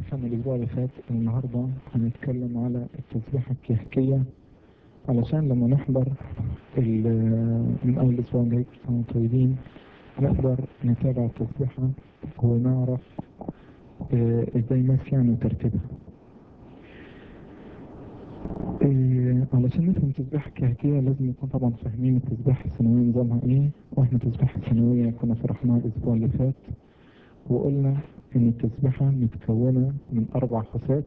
اتفقنا الأسبوع اللي فات إن النهاردة هنتكلم على التسبيحة الكهكية علشان لما نحضر ال- من أول الأسبوع الجاي كل سنة وانتم طيبين نقدر نتابع التسبيحة ونعرف آه، ازاي ماشية يعني وترتيبها. آه، علشان نفهم التسبيحة الكهكية لازم نكون طبعا فاهمين التسبيحة السنوية نظامها ايه واحنا التسبيحة السنوية كنا شرحناها الأسبوع اللي فات وقلنا إن التسبيحة متكونة من أربع خصات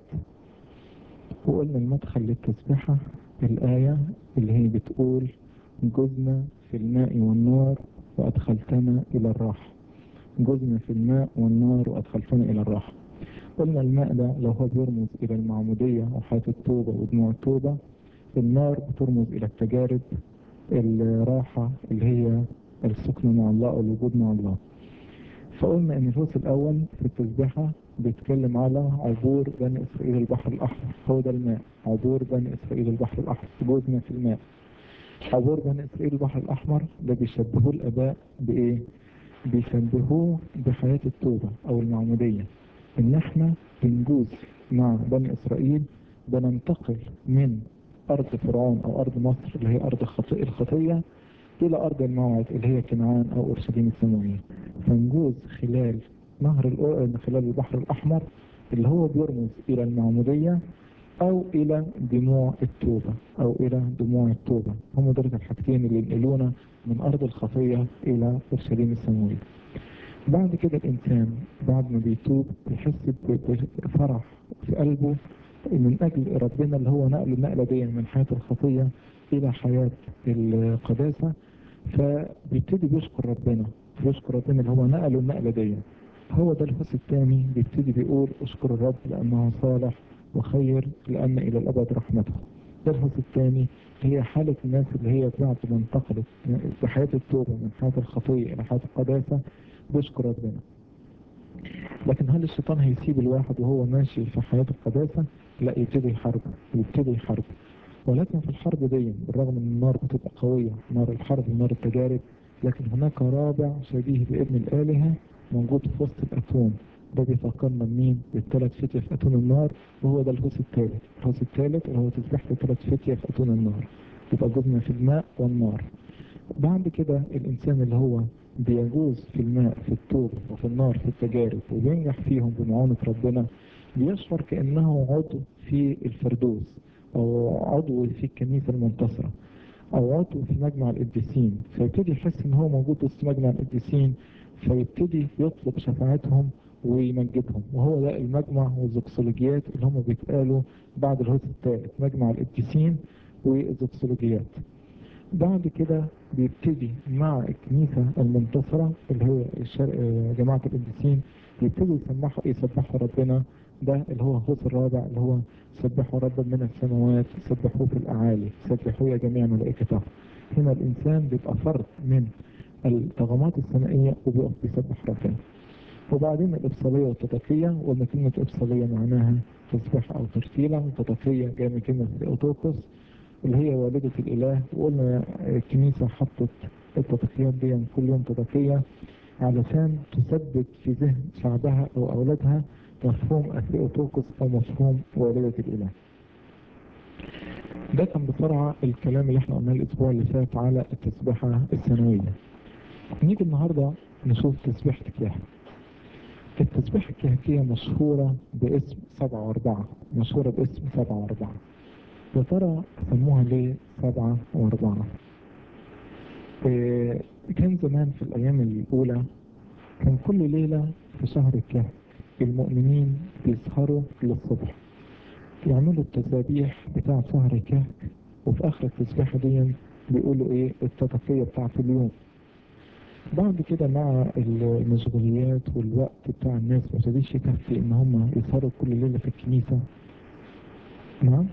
وقلنا المدخل للتسبيحة الآية اللي هي بتقول جزنا في الماء والنار وأدخلتنا إلى الراحة جزنا في الماء والنار وأدخلتنا إلى الراحة قلنا الماء ده لو هو بيرمز إلى المعمودية وحياة التوبة ودموع التوبة النار بترمز إلى التجارب الراحة اللي هي السكن مع الله أو الوجود مع الله فقلنا ان الفصل الاول في التسبيحة بيتكلم على عبور بني اسرائيل البحر الاحمر هو ده الماء عبور بني اسرائيل البحر الاحمر جوزنا في الماء عبور بني اسرائيل البحر الاحمر ده بيشبهوه الاباء بايه بيشبهوه بحياة التوبة او المعمودية ان احنا بنجوز مع بني اسرائيل بننتقل من ارض فرعون او ارض مصر اللي هي ارض الخطيئة الخطية إلى أرض الموعد اللي هي كنعان أو أورشليم السماوية فنجوز خلال نهر الأو... خلال البحر الأحمر اللي هو بيرمز إلى المعمودية أو إلى دموع التوبة أو إلى دموع التوبة هم دول الحاجتين اللي ينقلونا من أرض الخطية إلى أورشليم السماوية بعد كده الإنسان بعد ما بيتوب بيحس بفرح في قلبه من أجل ربنا اللي هو نقل النقلة دي من حياة الخطية إلى حياة القداسة فبيبتدي بيشكر ربنا بيشكر ربنا اللي هو نقله النقلة دي هو ده الفصل الثاني بيبتدي بيقول اشكر الرب لأنه صالح وخير لأن إلى الأبد رحمته ده الفصل الثاني هي حالة الناس اللي هي بعد ما انتقلت بحياة التوبة من حياة الخطية إلى حياة القداسة بيشكر ربنا لكن هل الشيطان هيسيب الواحد وهو ماشي في حياة القداسة؟ لا يبتدي يحارب يبتدي يحارب ولكن في الحرب دي بالرغم ان النار بتبقى قوية نار الحرب ونار التجارب لكن هناك رابع شبيه بابن الآلهة موجود في وسط الأتون ده بيفكرنا بمين؟ بالثلاث فتية في أتون النار وهو ده الهوس الثالث الهوس الثالث اللي هو تسبيحة الثلاث فتية في أتون النار يبقى جزنا في الماء والنار بعد كده الإنسان اللي هو بيجوز في الماء في التوبة وفي النار في التجارب وبينجح فيهم بمعونة ربنا بيشعر كأنه عضو في الفردوس أو عضو في الكنيسة المنتصرة أو عضو في مجمع القديسين فيبتدي يحس إن هو موجود وسط مجمع القديسين فيبتدي يطلب شفاعتهم ويمجدهم وهو ده المجمع والزوكسولوجيات اللي هم بيتقالوا بعد الهوس الثالث مجمع القديسين والزوكسولوجيات بعد كده بيبتدي مع الكنيسة المنتصرة اللي هي الشرق جماعة القديسين يبتدوا يسمحوا يسبحوا ربنا ده اللي هو الخوص الرابع اللي هو سبحوا ربا من السماوات سبحوه في الأعالي سبحوه يا جميع ملائكته هنا الإنسان بيبقى فرد من الطغمات السمائية وبيقف بيسبح ربنا وبعدين الإبصالية والتطفية وما كلمة إبصالية معناها تسبيح أو ترتيلة والتطفية جاية من كلمة ثيوتوكوس اللي هي والدة الإله وقلنا الكنيسة حطت التطفيات دي كل يوم تطفية علشان تثبت في ذهن شعبها أو أولادها مفهوم الثيوتوكوس أو مفهوم والدة الإله ده كان بسرعة الكلام اللي احنا قلناه الأسبوع اللي فات على التسبيحة السنوية نيجي النهاردة نشوف تسبيحة الكهف التسبيحة الكهكية مشهورة باسم سبعة وأربعة مشهورة باسم سبعة وأربعة يا ترى سموها ليه سبعة وأربعة إيه كان زمان في الأيام الأولى كان كل ليلة في شهر الكهف المؤمنين بيسهروا للصبح يعملوا التسابيح بتاع شهر الكهف وفي آخر التسبيحة دي بيقولوا إيه التطفية بتاعت اليوم بعد كده مع المشغوليات والوقت بتاع الناس ما ابتديش يكفي ان هم يسهروا كل ليله في الكنيسه نعم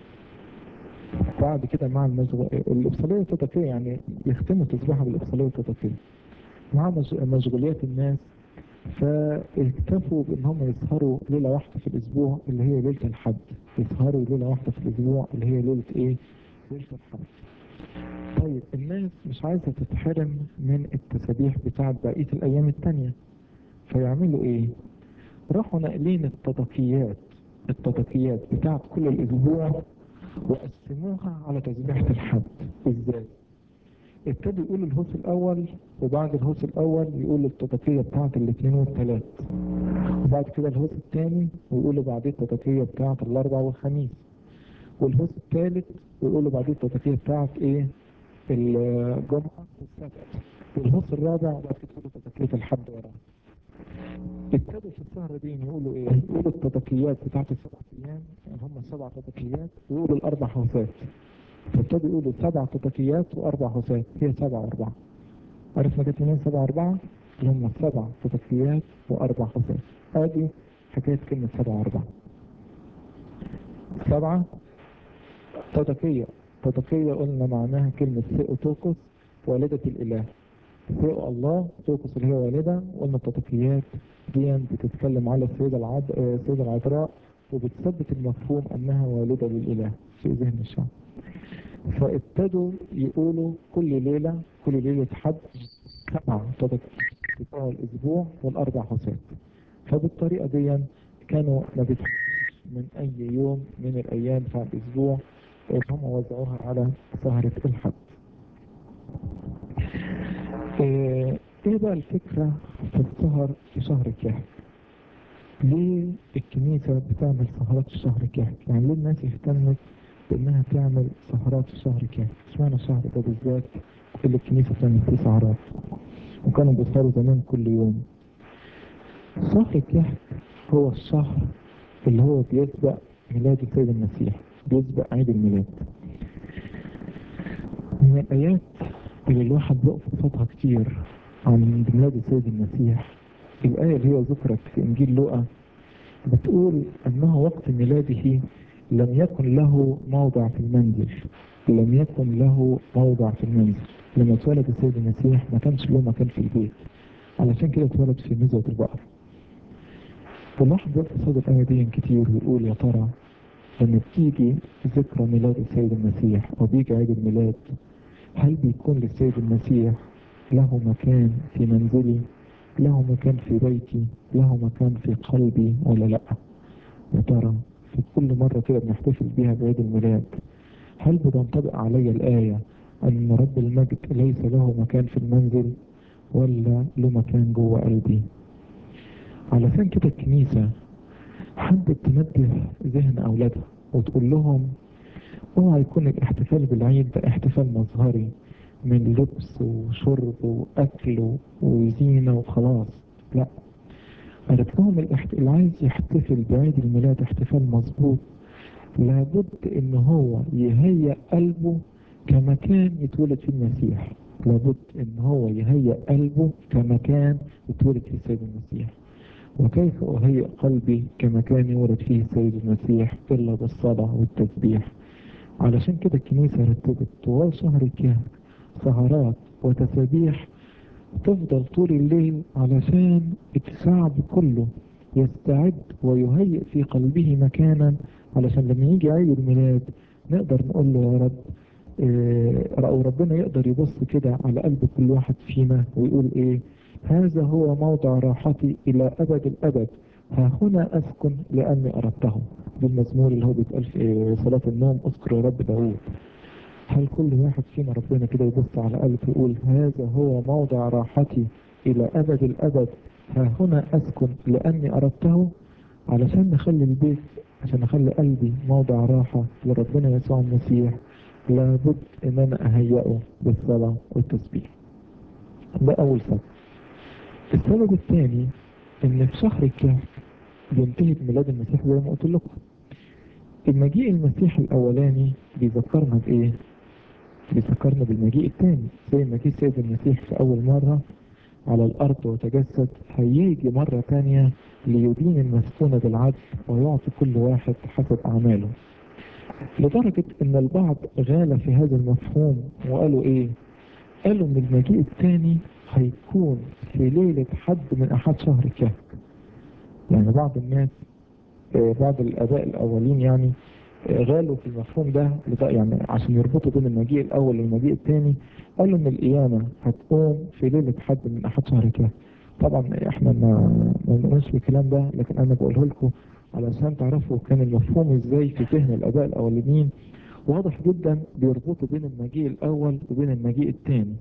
بعد كده مع المشغول الإبصالية التطفية يعني يختموا تسبيحة بالإبصالية التطفية مع مشغوليات الناس فاكتفوا بان هم يسهروا ليلة واحدة في الاسبوع اللي هي ليلة الحد يسهروا ليلة واحدة في الاسبوع اللي هي ليلة ايه ليلة الحد طيب الناس مش عايزة تتحرم من التسابيح بتاعت بقية الايام التانية فيعملوا ايه راحوا ناقلين التضكيات التضكيات بتاعت كل الاسبوع وقسموها على تسبيحة الحد ازاي ابتدوا يقولوا الهوس الاول وبعد الهوس الاول يقولوا التضكية بتاعت الاثنين والثلاث وبعد كده الهوس الثاني ويقولوا بعدين التضكية بتاعت الاربع والخميس والهوس الثالث ويقولوا بعدين التضكية بتاعت ايه الجمعة والسبت والهوس الرابع وبعد كده يقولوا تضكية الحد وراها ابتدوا في السهرة دي يقولوا ايه يقولوا التضكيات بتاعت السبع ايام يعني هم سبع تضكيات ويقولوا الاربع هوسات فابتدوا يقولوا سبع تضكيات واربع هوسات هي سبع واربعة عرفنا جت منين سبع واربعة اللي هم سبع تضكيات واربع هوسات ادي حكاية كلمة سبع واربعة سبعة تضكية تضكية قلنا معناها كلمة سيئوتوكوس والدة الاله سيء الله توكس اللي هي والدة وقلنا التطفيات دي بتتكلم على السيدة العد... السيدة العذراء وبتثبت المفهوم انها والدة للاله في ذهن الشعب فابتدوا يقولوا كل ليلة كل ليلة حد سبع بتوع الاسبوع والاربع حسات فبالطريقة دي كانوا ما بيتحرموش من اي يوم من الايام بتاع الاسبوع هم وزعوها على سهرة الحد ايه بقى الفكرة في السهر في شهر الكهف ليه الكنيسة بتعمل سهرات في شهر الكهف يعني ليه الناس اهتمت بانها تعمل سهرات في شهر الكهف اشمعنى الشهر ده بالذات اللي الكنيسة بتعمل فيه سهرات وكانوا بيسهروا زمان كل يوم شهر الكهف هو الشهر اللي هو بيسبق ميلاد السيد المسيح بيسبق عيد الميلاد من الآيات اللي الواحد بيقف قصادها كتير عن ميلاد السيد المسيح الآية اللي هي ذكرت في إنجيل لوقا بتقول أنه وقت ميلاده لم يكن له موضع في المنزل لم يكن له موضع في المنزل لما اتولد السيد المسيح ما كانش له مكان في البيت علشان كده اتولد في مزوة البقر فالواحد بيقف قصاد الآية دي كتير ويقول يا ترى لما بتيجي ذكرى ميلاد السيد المسيح أو بيجي عيد الميلاد هل بيكون للسيد المسيح له مكان في منزلي له مكان في بيتي له مكان في قلبي ولا لا يا ترى في كل مرة كده بنحتفل بيها بعيد الميلاد هل بتنطبق علي الآية أن رب المجد ليس له مكان في المنزل ولا له مكان جوه قلبي علشان كده الكنيسة حبت تنبه ذهن أولادها وتقول لهم اوعى يكون الاحتفال بالعيد ده احتفال مظهري من لبس وشرب واكل وزينه وخلاص لا قالت لهم الاحت... اللي عايز يحتفل بعيد الميلاد احتفال مظبوط لابد ان هو يهيئ قلبه كمكان يتولد فيه المسيح لابد ان هو يهيئ قلبه كمكان يتولد فيه السيد المسيح وكيف اهيئ قلبي كمكان يولد فيه السيد المسيح الا بالصلاه والتسبيح علشان كده الكنيسة رتبت طوال شهر الكهف سهرات وتسابيح تفضل طول الليل علشان الشعب كله يستعد ويهيئ في قلبه مكانا علشان لما يجي عيد الميلاد نقدر نقول له يا رب إيه أو ربنا يقدر يبص كده على قلب كل واحد فينا ويقول ايه هذا هو موضع راحتي الى ابد الابد ها هنا اسكن لاني اردته ده المزمور اللي هو بيتقال في صلاة النوم اذكر يا رب داوود هل كل واحد فينا ربنا كده يبص على قلبه ويقول هذا هو موضع راحتي الى ابد الابد ها هنا اسكن لاني اردته علشان نخلي البيت عشان نخلي قلبي موضع راحة لربنا يسوع المسيح لابد ان انا اهيئه بالصلاة والتسبيح ده اول سبب السبب الثاني ان في شهر الكهف بينتهي بميلاد المسيح زي ما قلت لكم المجيء المسيح الاولاني بيذكرنا بايه بيذكرنا بالمجيء الثاني زي ما جه السيد المسيح في اول مرة على الارض وتجسد هيجي مرة ثانية ليدين المسكونة بالعدل ويعطي كل واحد حسب اعماله لدرجة ان البعض غال في هذا المفهوم وقالوا ايه قالوا ان المجيء الثاني هيكون في ليلة حد من احد شهر الكهف يعني بعض الناس بعض الاباء الاولين يعني غالوا في المفهوم ده يعني عشان يربطوا بين المجيء الاول والمجيء الثاني قالوا ان القيامة هتقوم في ليلة حد من احد شهر الكهف طبعا احنا ما ما بنقولش بالكلام ده لكن انا بقوله لكم علشان تعرفوا كان المفهوم ازاي في فهم الاباء الاولين واضح جدا بيربطوا بين المجيء الاول وبين المجيء الثاني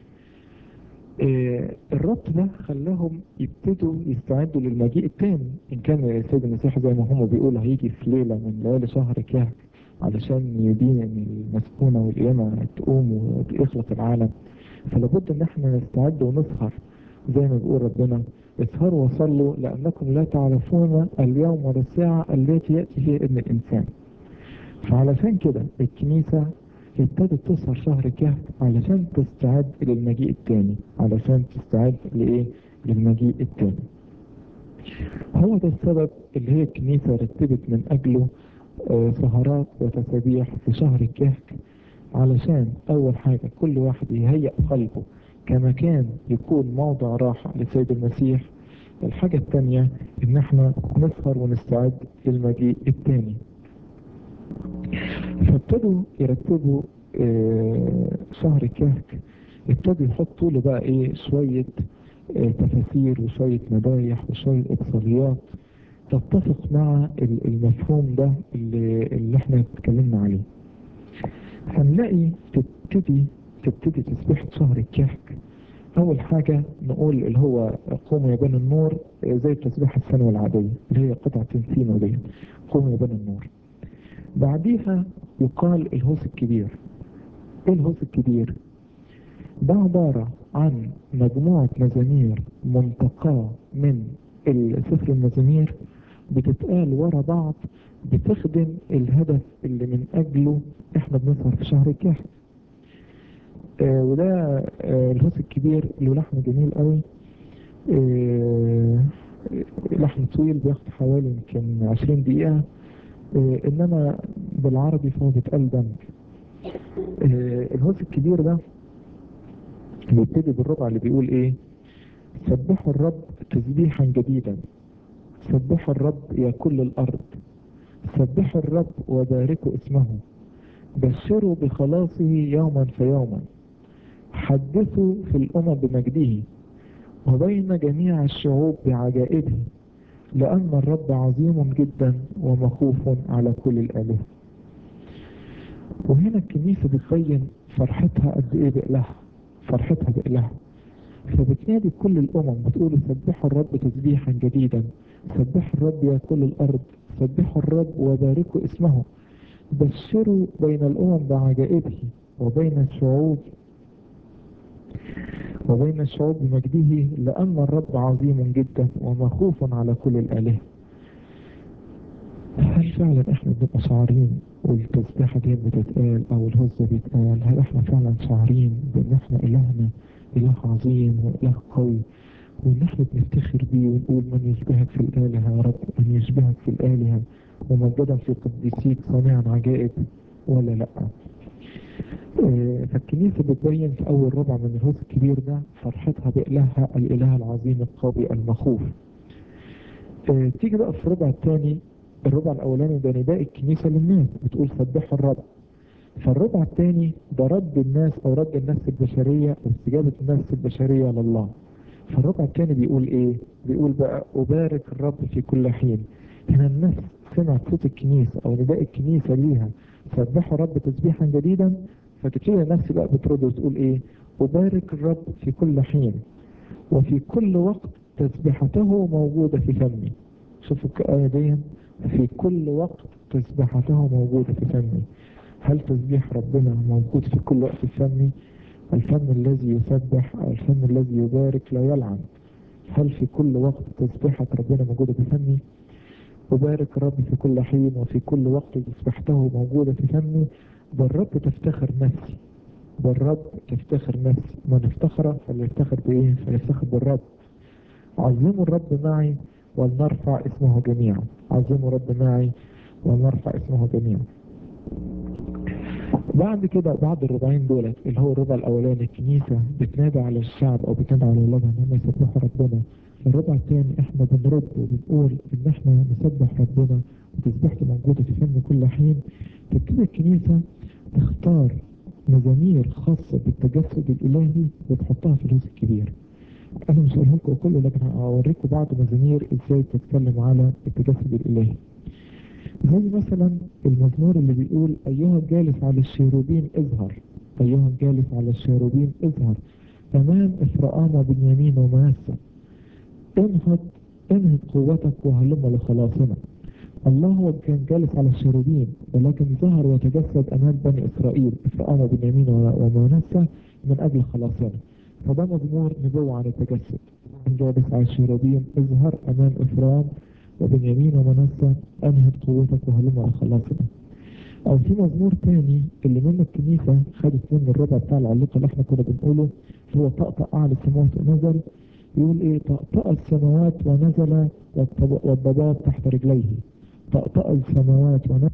إيه الربط ده خلاهم يبتدوا يستعدوا للمجيء الثاني ان كان السيد المسيح زي ما هم بيقولوا هيجي في ليله من ليالي شهر كهك علشان يدين ان المسكونه والقيامه تقوم ويخلق العالم فلابد ان احنا نستعد ونسهر زي ما بيقول ربنا اسهروا وصلوا لانكم لا تعرفون اليوم ولا الساعه التي ياتي فيها ابن الانسان فعلشان كده الكنيسه ابتدت تسهر شهر كهف علشان تستعد للمجيء الثاني علشان تستعد لايه للمجيء الثاني هو ده السبب اللي هي الكنيسة رتبت من أجله آه سهرات وتسابيح في شهر الكهك علشان أول حاجة كل واحد يهيئ قلبه كمكان يكون موضع راحة لسيد المسيح الحاجة الثانية إن احنا نسهر ونستعد للمجيء الثاني فابتدوا يرتبوا آه شهر كهك ابتدوا يحطوا له بقى ايه شوية آه تفاسير وشوية مدايح وشوية اقصاليات تتفق مع المفهوم ده اللي, اللي احنا اتكلمنا عليه هنلاقي تبتدي تبتدي تسبيحة شهر الكهك أول حاجة نقول اللي هو قوموا يا بني النور زي التسبيحة السنوية العادية اللي هي قطعة تنسينو دي قوموا يا بني النور بعديها يقال الهوس الكبير ايه الهوس الكبير ده عبارة عن مجموعة مزامير منتقاة من سفر المزامير بتتقال ورا بعض بتخدم الهدف اللي من اجله احنا بنسهر في شهر الكهف آه وده آه الهوس الكبير له لحن جميل قوي آه لحن طويل بياخد حوالي يمكن 20 دقيقة آه انما بالعربي فهو بيتقال دمج آه الهوس الكبير ده بيبتدي بالربع اللي بيقول ايه سبحوا الرب تسبيحا جديدا سبحوا الرب يا كل الارض سبحوا الرب وباركوا اسمه بشروا بخلاصه يوما فيوما حدثوا في الامم بمجده وبين جميع الشعوب بعجائبه لأن الرب عظيم جدا ومخوف على كل الآلهة وهنا الكنيسة بتبين فرحتها قد إيه بإلهها فرحتها بإلهها فبتنادي كل الأمم بتقول سبحوا الرب تسبيحا جديدا سبحوا الرب يا كل الأرض سبحوا الرب وباركوا اسمه بشروا بين الأمم بعجائبه وبين الشعوب وبين الشعوب بمجده لأن الرب عظيم جدا ومخوف على كل الآلهة هل فعلا احنا بنبقى شعارين والتسبيحة دي بتتقال او الهزة بيتقال هل احنا فعلا شعارين بان احنا الهنا اله عظيم واله قوي وان احنا بنفتخر بيه ونقول من يشبهك في الالهة يا رب من يشبهك في الالهة ومجدا في قديسيك صانعا عجائب ولا لا اه فالكنيسة بتبين في اول ربع من الهوس الكبير ده فرحتها بإلهها الاله العظيم القوي المخوف اه تيجي بقى في الربع الثاني الربع الاولاني ده نداء الكنيسة للناس بتقول سبحوا الرب فالربع الثاني ده رد الناس او رد النفس البشرية واستجابة النفس البشرية لله فالربع الثاني بيقول ايه بيقول بقى ابارك الرب في كل حين هنا النفس سمعت صوت الكنيسة او نداء الكنيسة ليها سبحوا الرب تسبيحا جديدا فتبتدي النفس بقى بترد وتقول ايه ابارك الرب في كل حين وفي كل وقت تسبيحته موجودة في فمي شوفوا الآية دي في كل وقت تسبيحته موجودة في فمي هل تسبيح ربنا موجود في كل وقت في فمي الفم الذي يسبح الفم الذي يبارك لا يلعن هل في كل وقت تسبيحة ربنا موجودة في فمي أبارك الرب في كل حين وفي كل وقت تسبيحته موجودة في فمي بالرب تفتخر نفسي بالرب تفتخر نفسي من افتخر فليفتخر بإيه فليفتخر بالرب عظموا الرب معي ولنرفع اسمه جميعا عظموا الرب معي ولنرفع اسمه جميعا بعد كده بعد الربعين دولت اللي هو الربع الاولاني الكنيسة بتنادى على الشعب او بتنادى على اولادها ان هم يسبحوا ربنا الربع الثاني احنا بنرد وبنقول ان احنا نسبح ربنا وتسبيحته موجودة في فم كل حين تبتدي الكنيسة تختار مزامير خاصة بالتجسد الالهي وتحطها في الهوس الكبير انا مش هقولها لكم كله لكن هوريكم بعض مزامير ازاي بتتكلم على التجسد الالهي زي مثلا المزمور اللي بيقول ايها الجالس على الشيروبين اظهر ايها الجالس على الشيروبين اظهر امام افرقام وبنيامين ومنسى انهض انهض قوتك وهلم لخلاصنا الله هو كان جالس على الشيروبين ولكن ظهر وتجسد امام بني اسرائيل افرقام وبنيامين ومنسى من اجل خلاصنا فده مزمور نبوة عن التجسد جالس على الشيروبين اظهر امام افرام وبنيامين ومنسى انهض قوتك وهلم لخلاصنا او في مزمور تاني اللي من الكنيسة خدت منه الربع بتاع العليقة اللي احنا كنا بنقوله هو طقطق اعلى السماوات ونزل يقول ايه طقطق السماوات ونزل والضباب تحت رجليه طقطق السماوات ونزل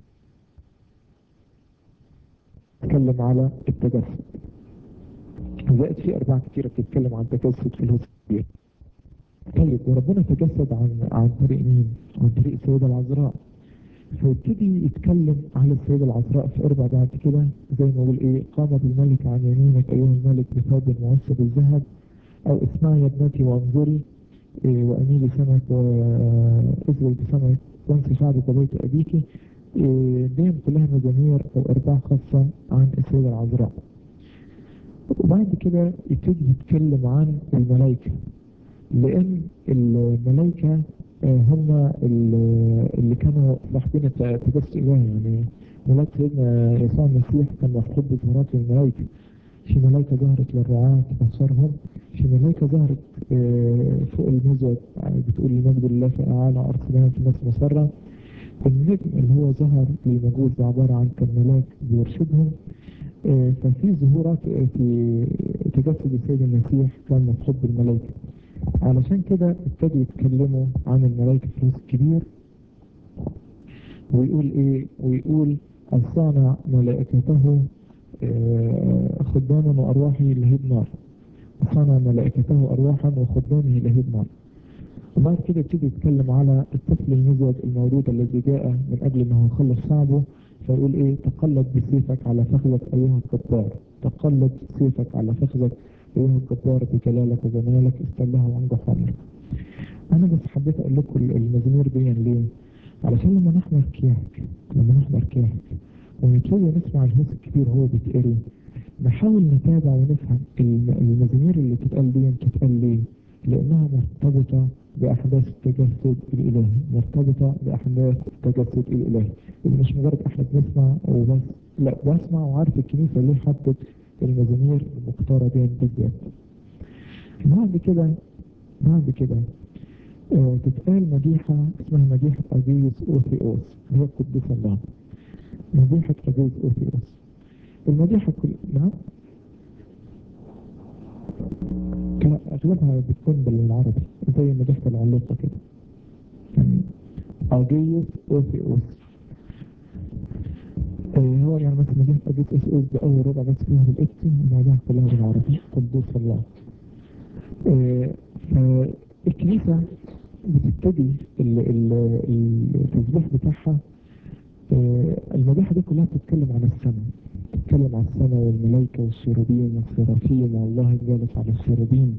تتكلم على التجسد زائد في ارباع كتيرة بتتكلم عن التجسد في الهوسية طيب وربنا تجسد عن عن طريق مين؟ عن طريق السيدة العذراء فيبتدي يتكلم على السيدة العذراء في اربع بعد كده زي ما يقول ايه قامت الملك عن يمينك ايها الملك بثوب معصب الذهب او اسمعي يا ابنتي وانظري إيه واميلي سمك واذل بسمك وانسي شعبك وبيت ابيك إيه دي كلها مزامير او ارباع خاصة عن السيدة العذراء وبعد كده يبتدي يتكلم عن الملائكة لان الملائكة هم اللي كانوا صاحبين التجسد الهي يعني ملاك سيدنا يسوع المسيح كان مفقود بظهورات الملائكة في ملائكة ظهرت للرعاة بصرهم في ملائكة ظهرت فوق المزود بتقول المجد لله في أعلى أرسلها في الناس مسرة النجم اللي هو ظهر للمجوس ده عبارة عن كان ملاك بيرشدهم ففي ظهورات في تجسد السيد المسيح كان مفقود بالملائكة علشان كده ابتدوا يتكلموا عن الملائكة في الوسط الكبير ويقول ايه ويقول الصانع ملائكته خداما وارواحه لهيب نار صنع ملائكته ارواحا وخدامه لهيب نار وبعد كده يبتدي يتكلم على الطفل المزود المولود الذي جاء من اجل انه يخلص شعبه فيقول ايه تقلد بسيفك على فخذك ايها الجبار تقلد سيفك على فخذك ايها الجبار بجلالك وجمالك استله وانجح عمرك انا بس حبيت اقول لكم المزامير دي ليه علشان لما نحضر كياك لما نحضر كياك ونبتدي نسمع الهوس الكبير هو بيتقري نحاول نتابع ونفهم المزامير اللي بتتقال دي بتتقال ليه لانها مرتبطة باحداث التجسد الالهي مرتبطة باحداث التجسد الالهي اللي مش مجرد احنا بنسمع وبس لا بسمع وعارف الكنيسة ليه حطت المزامير المختارة دي بالذات بعد كده بعد كده آه تتقال مديحة اسمها مديحة أبيوس أوثيوس هي القديس الله مديحة أبيوس أوثيوس المديحة كل نعم لا أغلبها بتكون بالعربي زي مديحة العلاقة كده أجيوس أوثيوس آه هو يعني مثلا مدينة أجيوس أوثيوس بأول ربع بس فيها بالإبتي وبعدها كلها بالعربي قدوس الله آه فالكنيسة بتبتدي التسبيح بتاعها آه المديحة دي كلها بتتكلم عن السماء بتتكلم عن السماء والملائكة والشيروبين والسرافيم والله الجالس على الشيروبين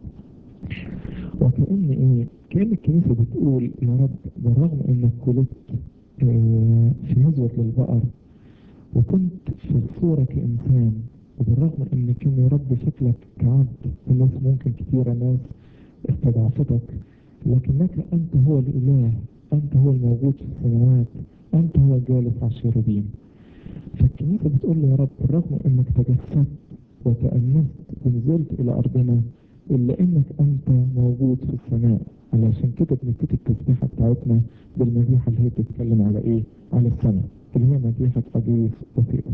وكأن ايه كأن الكنيسة بتقول يا رب بالرغم انك ولدت آه في مزود للبقر وكنت في الصورة كإنسان وبالرغم ان كان يا رب شكلك كعبد الناس ممكن كتيرة ناس استضعفتك لكنك أنت هو الإله أنت هو الموجود في السماوات أنت هو الجالس على الشيروبين فالكنيسة بتقول له يا رب بالرغم أنك تجسدت وتأنست ونزلت إلى أرضنا إلا أنك أنت موجود في السماء علشان كده بنبتدي التسبيحة بتاعتنا بالمديحة اللي هي بتتكلم على إيه؟ على السماء اللي هي مديحة أبيس وثيوس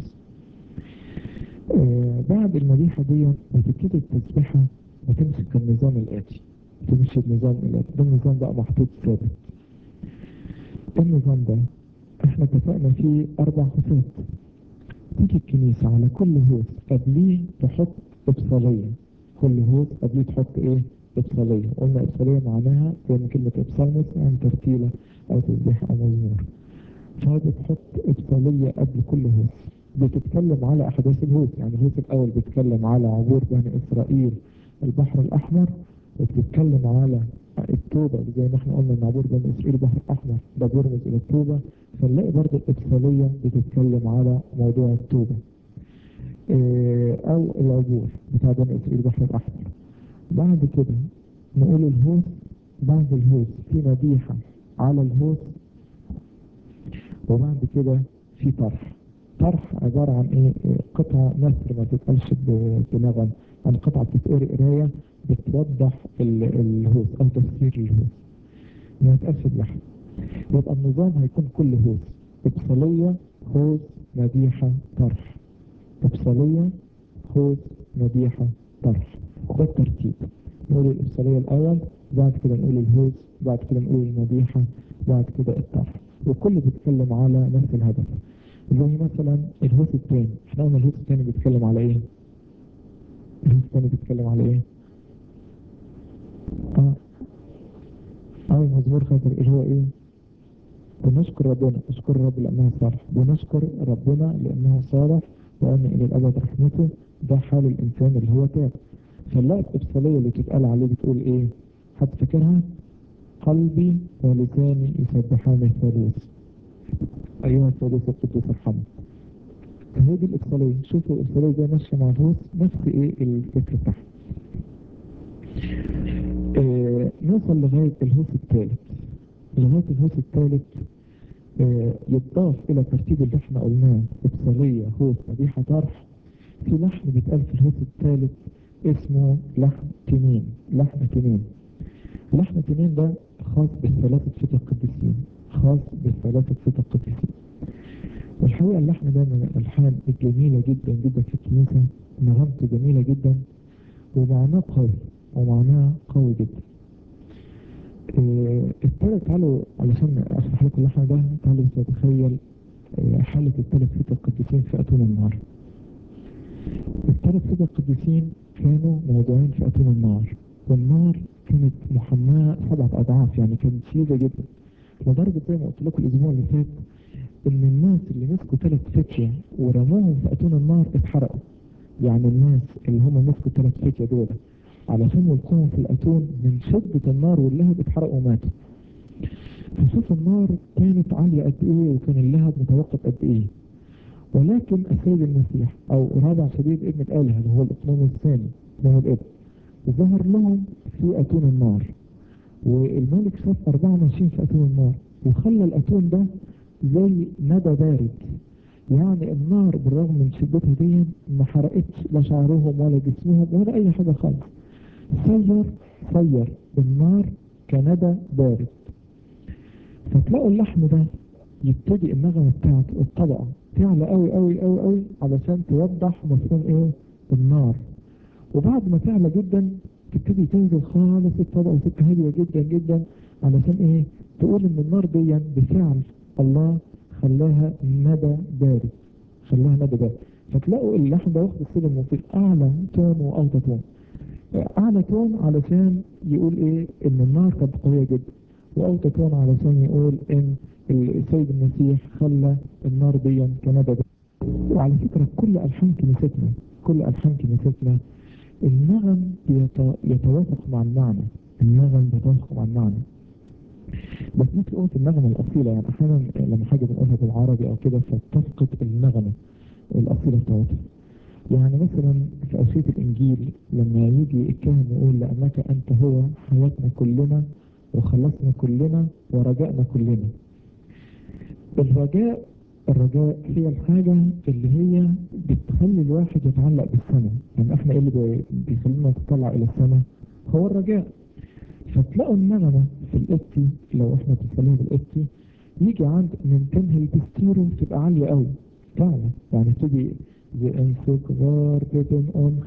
آه بعد المديحة دي بتبتدي التسبيحة وتمسك النظام الآتي تمشي النظام الآتي ده النظام بقى محطوط ثابت النظام ده احنا اتفقنا فيه أربع خطوات تيجي الكنيسة على كل هوس قبليه تحط إبصالية كل هوس قبليه تحط إيه؟ إبصالية قلنا إبصالية معناها زي ما كلمة إبصالمس يعني ترتيلة أو تسبيح أو مزمور فبتحط إبصالية قبل كل هوس بتتكلم على أحداث الهوس يعني الهوس الأول بيتكلم على عبور بني إسرائيل البحر الأحمر وبتتكلم على التوبة زي ما احنا قلنا ان عبور بني اسرائيل البحر الاحمر ده بيرمز الى التوبة فنلاقي برضه الابصالية بتتكلم على موضوع التوبة اه او العبور بتاع بني اسرائيل البحر الاحمر بعد كده نقول الهوس بعد الهوس في مديحة على الهوس وبعد كده في طرح طرح عبارة عن ايه قطعة نثر ما تتقالش بنغم عن قطعة بتتقري قراية بتوضح الهوس او تفسير الهوس ما يتقالش بلحن يبقى النظام هيكون كل هوس ابصالية هوس مديحة طرح ابصالية هوس مديحة طرح ده الترتيب نقول الابصالية الاول بعد كده نقول الهوس بعد كده نقول المديحة بعد كده الطرح وكل بيتكلم على نفس الهدف زي مثلا الهوس الثاني احنا قلنا الهوس الثاني بيتكلم على ايه الهوس الثاني بيتكلم على ايه اه اه مزمور خاطر اللي هو ايه بنشكر ربنا اشكر الرب لانه صالح بنشكر ربنا لانه صالح وان الى الابد رحمته ده حال الانسان اللي هو تاب فنلاقي الابصاليه اللي تتقال عليه بتقول ايه حد فاكرها قلبي ولساني يسبحان الثالوث ايها الثالوث القدوس ارحمه هي دي الابصاليه شوفوا الابصاليه زي ماشيه مع الهوس نفس ايه الفكر بتاعها آه نوصل لغايه الهوس الثالث لغايه الهوس الثالث آه يضاف الى ترتيب اللي احنا قلناه ابصاليه هوس مديحه طرح في لحن بيتقال في الهوس الثالث اسمه لحن تنين لحن تنين لحن تنين ده خاص بالثلاثة فتى القديسين خاص بالثلاثة فتى القديسين والحقيقة اللحن ده من الألحان الجميلة جدا جدا في الكنيسة نغمته جميلة جدا ومعناه قوي ومعناه قوي جدا اه التالت تعالوا علشان اشرح لكم اللحن ده تعالوا تتخيل اه حالة الثلاث فتى القديسين في أتون النار الثلاث فتى القديسين كانوا موضوعين في أتون النار والنار كانت محماة سبعة أضعاف يعني كانت شديدة جدا لدرجة زي ما قلت لكم الأسبوع اللي فات إن الناس اللي مسكوا ثلاث فتية ورموهم في أتون النار اتحرقوا يعني الناس اللي هم مسكوا ثلاث فتية دول علشان يلقوهم في الأتون من شدة النار واللهب اتحرقوا وماتوا فشوف النار كانت عالية قد إيه وكان اللهب متوقف قد إيه ولكن السيد المسيح أو رابع شديد ابن الآلهة اللي هو الإقنوم الثاني اسمه الابن ظهر لهم في أتون النار والملك شاف أربعة ماشيين في أتون النار وخلى الأتون ده زي ندى بارد يعني النار بالرغم من شدتها دي ما حرقتش لا شعرهم ولا جسمهم ولا أي حاجة خالص صير صير النار كندى بارد فتلاقوا اللحم ده يبتدي النغمة بتاعته الطبقة تعلى قوي قوي قوي قوي علشان توضح مفهوم ايه النار وبعد ما تعلى جدا تبتدي تنزل خالص الطبقة وتبقى هادية جدا جدا علشان ايه تقول ان النار دي بفعل الله خلاها ندى بارد خلاها ندى بارد فتلاقوا اللحم ده واخد الصيغه الموسيقى اعلى تون واوطى تون اعلى تون علشان يقول ايه ان النار كانت قويه جدا واوطى تون علشان يقول ان السيد المسيح خلى النار دي كندى بارد وعلى فكره كل الحان كنيستنا كل الحان كنيستنا النغم يتوافق مع المعنى النغم يتوافق مع المعنى بس مثل قلت النغمة الأصيلة يعني أحيانا لما حاجة بنقولها بالعربي أو كده فتفقد النغمة الأصيلة بتاعتها يعني مثلا في أشية الإنجيل لما يجي الكاهن يقول لأنك أنت هو حياتنا كلنا وخلصنا كلنا ورجائنا كلنا الرجاء الرجاء هي الحاجة اللي هي بتخلي الواحد يتعلق بالسماء يعني احنا ايه اللي بيخلينا نتطلع الى السماء هو الرجاء فتلاقوا النغمة في القبطي لو احنا بنسميها بالقبطي يجي عند من تنهي تستيرو تبقى عالية قوي فعلا يعني تيجي انسك غاربة اون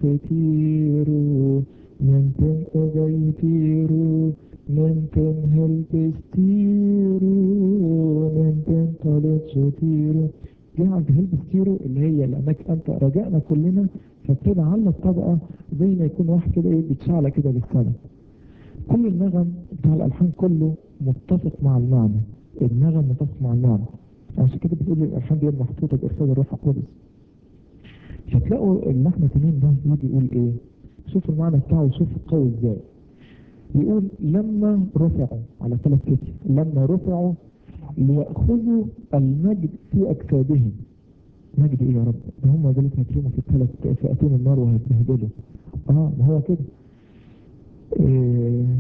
ختيرو من تن اغيتيرو من تنهل تستيرو من تن طالت شتيرو جه عند هلب ستيرو اللي هي لانك انت رجعنا كلنا فابتدى على الطبقة زي ما يكون واحد كده ايه بيتشعلى كده للسما كل النغم بتاع الالحان كله متفق مع المعنى النغم متفق مع المعنى عشان كده بتقول الالحان دي محطوطه بارسال الروح القدس فتلاقوا اللحن تنين ده يجي يقول ايه شوف المعنى بتاعه شوف قوي ازاي بيقول لما رفعوا على ثلاث كتف لما رفعوا ليأخذوا المجد في أجسادهم مجد ايه يا رب ده هم دول هيترموا في الثلاث فئتين النار وهيتبهدلوا اه ما هو كده إيه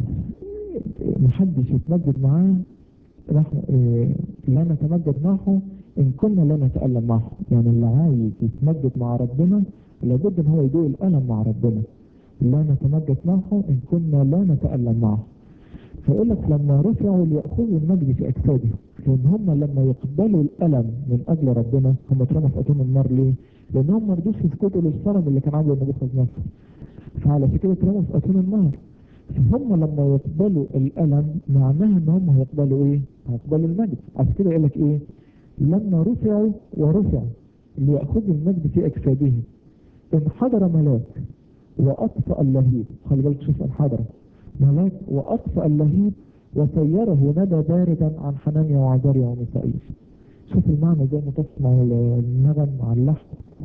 محدش يتمجد معاه نحن إيه لا نتمجد معه ان كنا لا نتألم معه يعني اللي عايز يتمجد مع ربنا لابد ان هو يدوق الألم مع ربنا لا نتمجد معه ان كنا لا نتألم معه فيقول لك لما رفعوا ليأخذوا المجد في أجسادهم لأن هم لما يقبلوا الألم من أجل ربنا هم اترموا في أتون النار ليه؟ لأن هم ما رضوش يسكتوا للصنم اللي كان عامله نبوخذ نصر فعلى كده اترموا في أتون النار فهم لما يقبلوا الألم معناها إن هم هيقبلوا إيه؟ هيقبلوا المجد عشان كده يقول لك إيه؟ لما رفعوا ورفعوا ليأخذوا المجد في أجسادهم انحدر ملاك وأطفأ اللهيب خلي بالك شوف انحدر ملاك وأطفأ اللهيب وسيره ندى باردا عن حنانيا وعزاريا وميسائيل شوف المعنى زي متفق مع النغم مع اللحن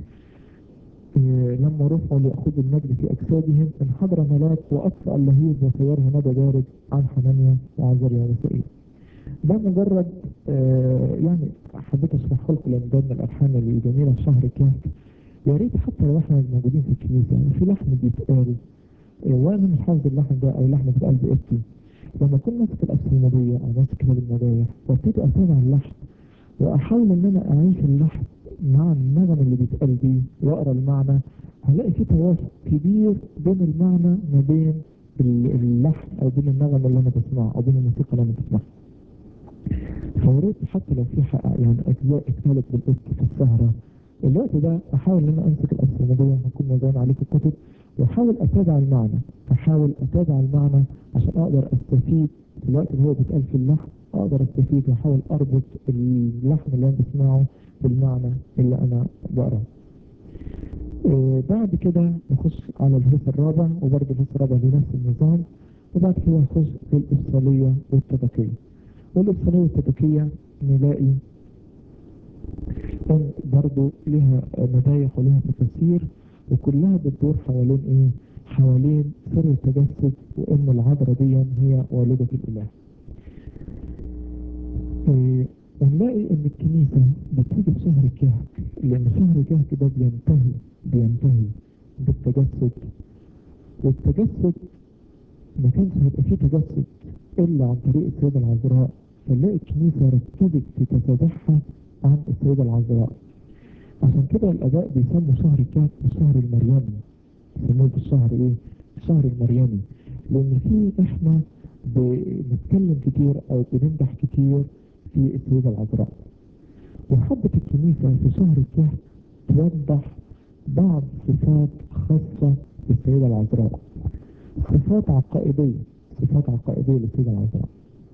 إيه لما رفعوا ليأخذوا المجد في أجسادهم انحدر ملاك وأطفأ اللهيب وسيره ندى بارد عن حنانيا وعزاريا وميسائيل ده مجرد آه يعني حبيت اشرحه لكم لان ده من الالحان الجميله في شهر كهك يا ريت حتى لو احنا موجودين في الكنيسه يعني في لحن بيتقال آه وانا مش حافظ اللحن ده او اللحن بيتقال باسمي لما اكون ماسك الاسلموديه او ماسك كتاب المدايح وابتدي اتابع اللحن واحاول ان انا اعيش اللحن مع النغم اللي بيتقال بيه واقرا المعنى هلاقي في توافق كبير بين المعنى ما بين اللحن او بين النغم اللي انا بسمعه او بين الموسيقى اللي انا بسمعها فوريت حتى لو في يعني اجزاء اتقالت بالاسم في السهره الوقت ده احاول ان انا امسك الاسلموديه هكون موزعين عليكم الكتب واحاول اتابع المعنى احاول اتابع المعنى عشان اقدر استفيد في الوقت اللي هو بيتقال في اللحن اقدر استفيد واحاول اربط اللحن اللي انا بسمعه بالمعنى اللي انا بقراه إيه بعد كده نخش على الهيس الرابع وبرضه الهيس الرابع بنفس النظام وبعد كده نخش في الإفصالية والتبكية والإفصالية والتبكية نلاقي ان برضه لها مدايح ولها تفاسير وكلها بتدور حوالين ايه حوالين سر التجسد وان العذراء دي هي والدة الاله إيه ونلاقي ان الكنيسة بتيجي في شهر كهك لان شهر كهك ده بينتهي بينتهي بالتجسد والتجسد ما كانش هيبقى فيه تجسد الا عن طريق السيدة العذراء فنلاقي الكنيسة ركزت في تسابيحها عن السيدة العذراء عشان كده الاباء بيسموا شهر الكهف بالشهر المريمي يسموه بالشهر ايه الشهر المريمي لان فيه احنا بنتكلم كتير او بنمدح كتير في السيدة العذراء وحبت الكنيسة في شهر الكهف توضح بعض صفات خاصة بالسيدة العذراء صفات عقائدية صفات عقائدية للسيدة العذراء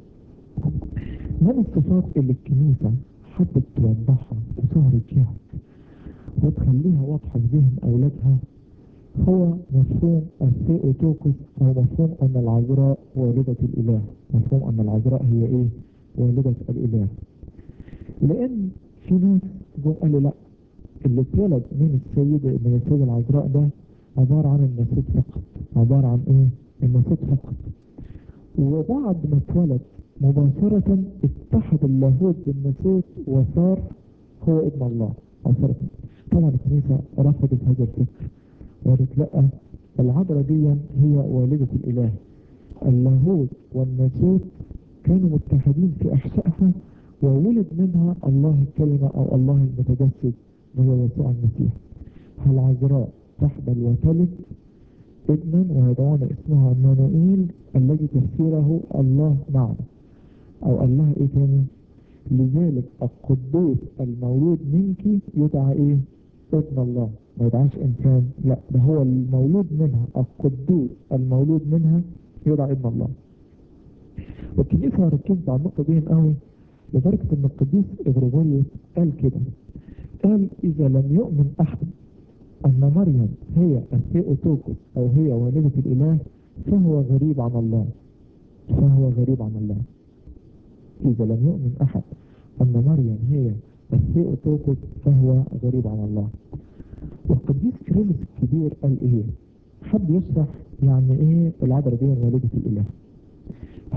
من الصفات اللي الكنيسة حبت توضحها في شهر الكهف وتخليها واضحة في ذهن أولادها هو مفهوم الثيوتوكس أو مفهوم أن العذراء والدة الإله مفهوم أن العذراء هي إيه؟ والدة الإله لأن في ناس جم قالوا لا اللي اتولد من السيدة من السيدة العذراء ده عبارة عن الناسوت فقط عبارة عن إيه؟ الناسوت فقط وبعد ما اتولد مباشرة اتحد اللاهوت بالناسوت وصار هو ابن الله مباشرة طبعا الكنيسة رفضت هذا الفكر وقالت لا العذراء دي هي والدة الإله اللاهوت والناسوت كانوا متحدين في أحشائها وولد منها الله الكلمة أو الله المتجسد هو يسوع المسيح فالعذراء تحمل وتلد ابنا ويدعون اسمه عمانوئيل الذي تفسيره الله معنا او الله ايه تاني لذلك القدوس المولود منك يدعى ايه ابن الله ما يدعاش انسان لا ده هو المولود منها القدوس المولود منها يدعى ابن الله والكنيسة ركزت على النقطة دي قوي لدرجة ان القديس اغريغوريوس قال كده قال اذا لم يؤمن احد ان مريم هي الثيوتوكوس او هي والدة الاله فهو غريب عن الله فهو غريب عن الله اذا لم يؤمن احد ان مريم هي الثيوتوكوس فهو غريب عن الله والقديس كريمس الكبير قال ايه حب يشرح يعني ايه العذراء دي والدة الاله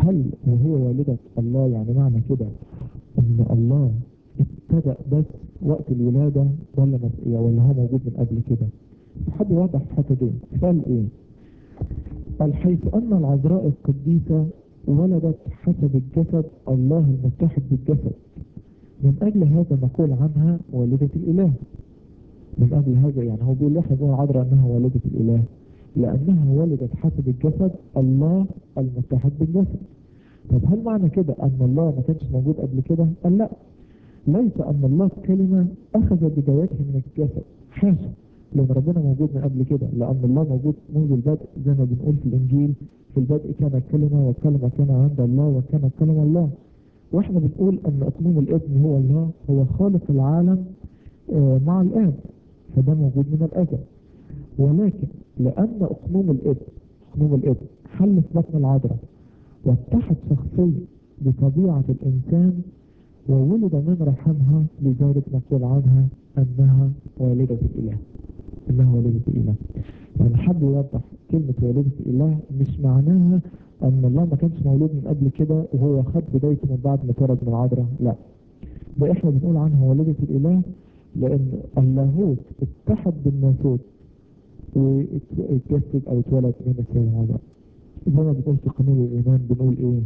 هل وهي والدة الله يعني معنى كده ان الله ابتدأ بس وقت الولادة ولا مس- ولا هو موجود من قبل كده حد يوضح في الحته دي قال ايه قال حيث ان العذراء القديسة ولدت حسب الجسد الله المتحد بالجسد من اجل هذا نقول عنها والدة الاله من اجل هذا يعني هو بيقول احنا بنقول عذراء انها والدة الاله لانها ولدت حسب الجسد الله المتحد بالجسد طب هل معنى كده ان الله ما كانش موجود قبل كده قال لا ليس ان الله كلمة اخذ بدايته من الجسد حاشا لان ربنا موجود من قبل كده لان الله موجود منذ البدء زي ما بنقول في الانجيل في البدء كان الكلمة والكلمة كان عند الله وكان الكلمة الله واحنا بنقول ان اقنوم الابن هو الله هو خالق العالم آه، مع الاب فده موجود من الازل ولكن لان اقنوم الابن اقنوم الابن حل في بطن العذراء واتحد شخصيا بطبيعة الانسان وولد من رحمها لذلك نقول عنها انها والدة الاله انها والدة الاله يعني حد يوضح كلمة والدة الاله مش معناها ان الله ما كانش مولود من قبل كده وهو خد بدايته من بعد ما اتولد من العذراء لا ده احنا بنقول عنها والدة الاله لان اللاهوت اتحد بالناسوت واتجسد او اتولد من السيدة العذراء زي ما بنقول في قانون الايمان بنقول ايه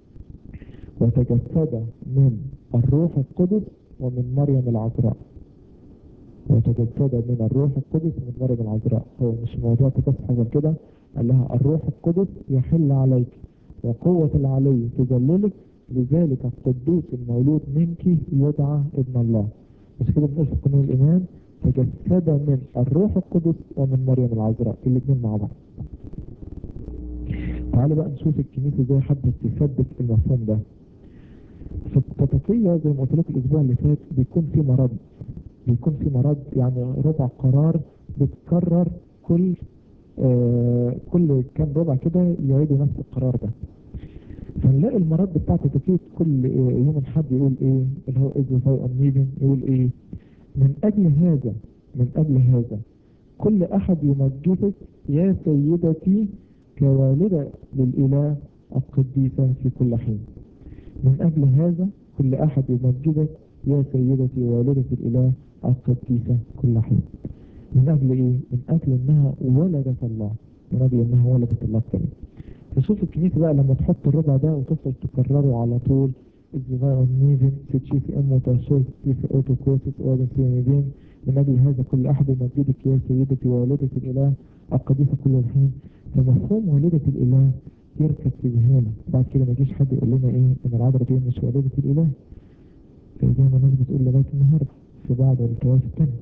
وتجسد من الروح القدس ومن مريم العذراء وتجسد من الروح القدس ومن مريم العذراء هو مش موضوع تجسد حاجة كده قال لها الروح القدس يحل عليك وقوة العلي تذللك لذلك القدوس المولود منك يدعى ابن الله مش كده بنقول في قانون الإيمان تجسد من الروح القدس ومن مريم العذراء الاثنين مع بعض تعالوا بقى نشوف الكنيسة ازاي حبت تثبت المفهوم ده في التطبيقية زي ما قلت لكم الأسبوع اللي فات بيكون في مرض بيكون في مرض يعني ربع قرار بتكرر كل آه كل كام ربع كده يعيدوا نفس القرار ده فنلاقي المرض بتاع تطبيقية كل آه يوم حد يقول ايه اللي هو ايزو فاي اون يقول ايه من اجل هذا من اجل هذا كل احد يمجدك يا سيدتي كوالدة للإله القديسة في كل حين من أجل هذا كل أحد يمجدك يا سيدتي والدة الإله القديسة كل حين من أجل إيه؟ من أجل إنها ولدت الله من أجل إنها ولدت الله الكريم فشوف الكنيسة بقى لما تحط الربع ده وتفضل تكرره على طول الزماء النيفن ستشيف ام وترشوز في اوتوكوسس اودن سيميدين من اجل هذا كل احد يمجدك يا سيدتي والدة الاله القديسة كل الحين فمفهوم والدة الاله يركب في ذهننا بعد كده ما يجيش حد يقول لنا ايه ان العذراء دي مش والدة الاله زي ما الناس بتقول لغاية النهاردة في بعض الكوارث التانية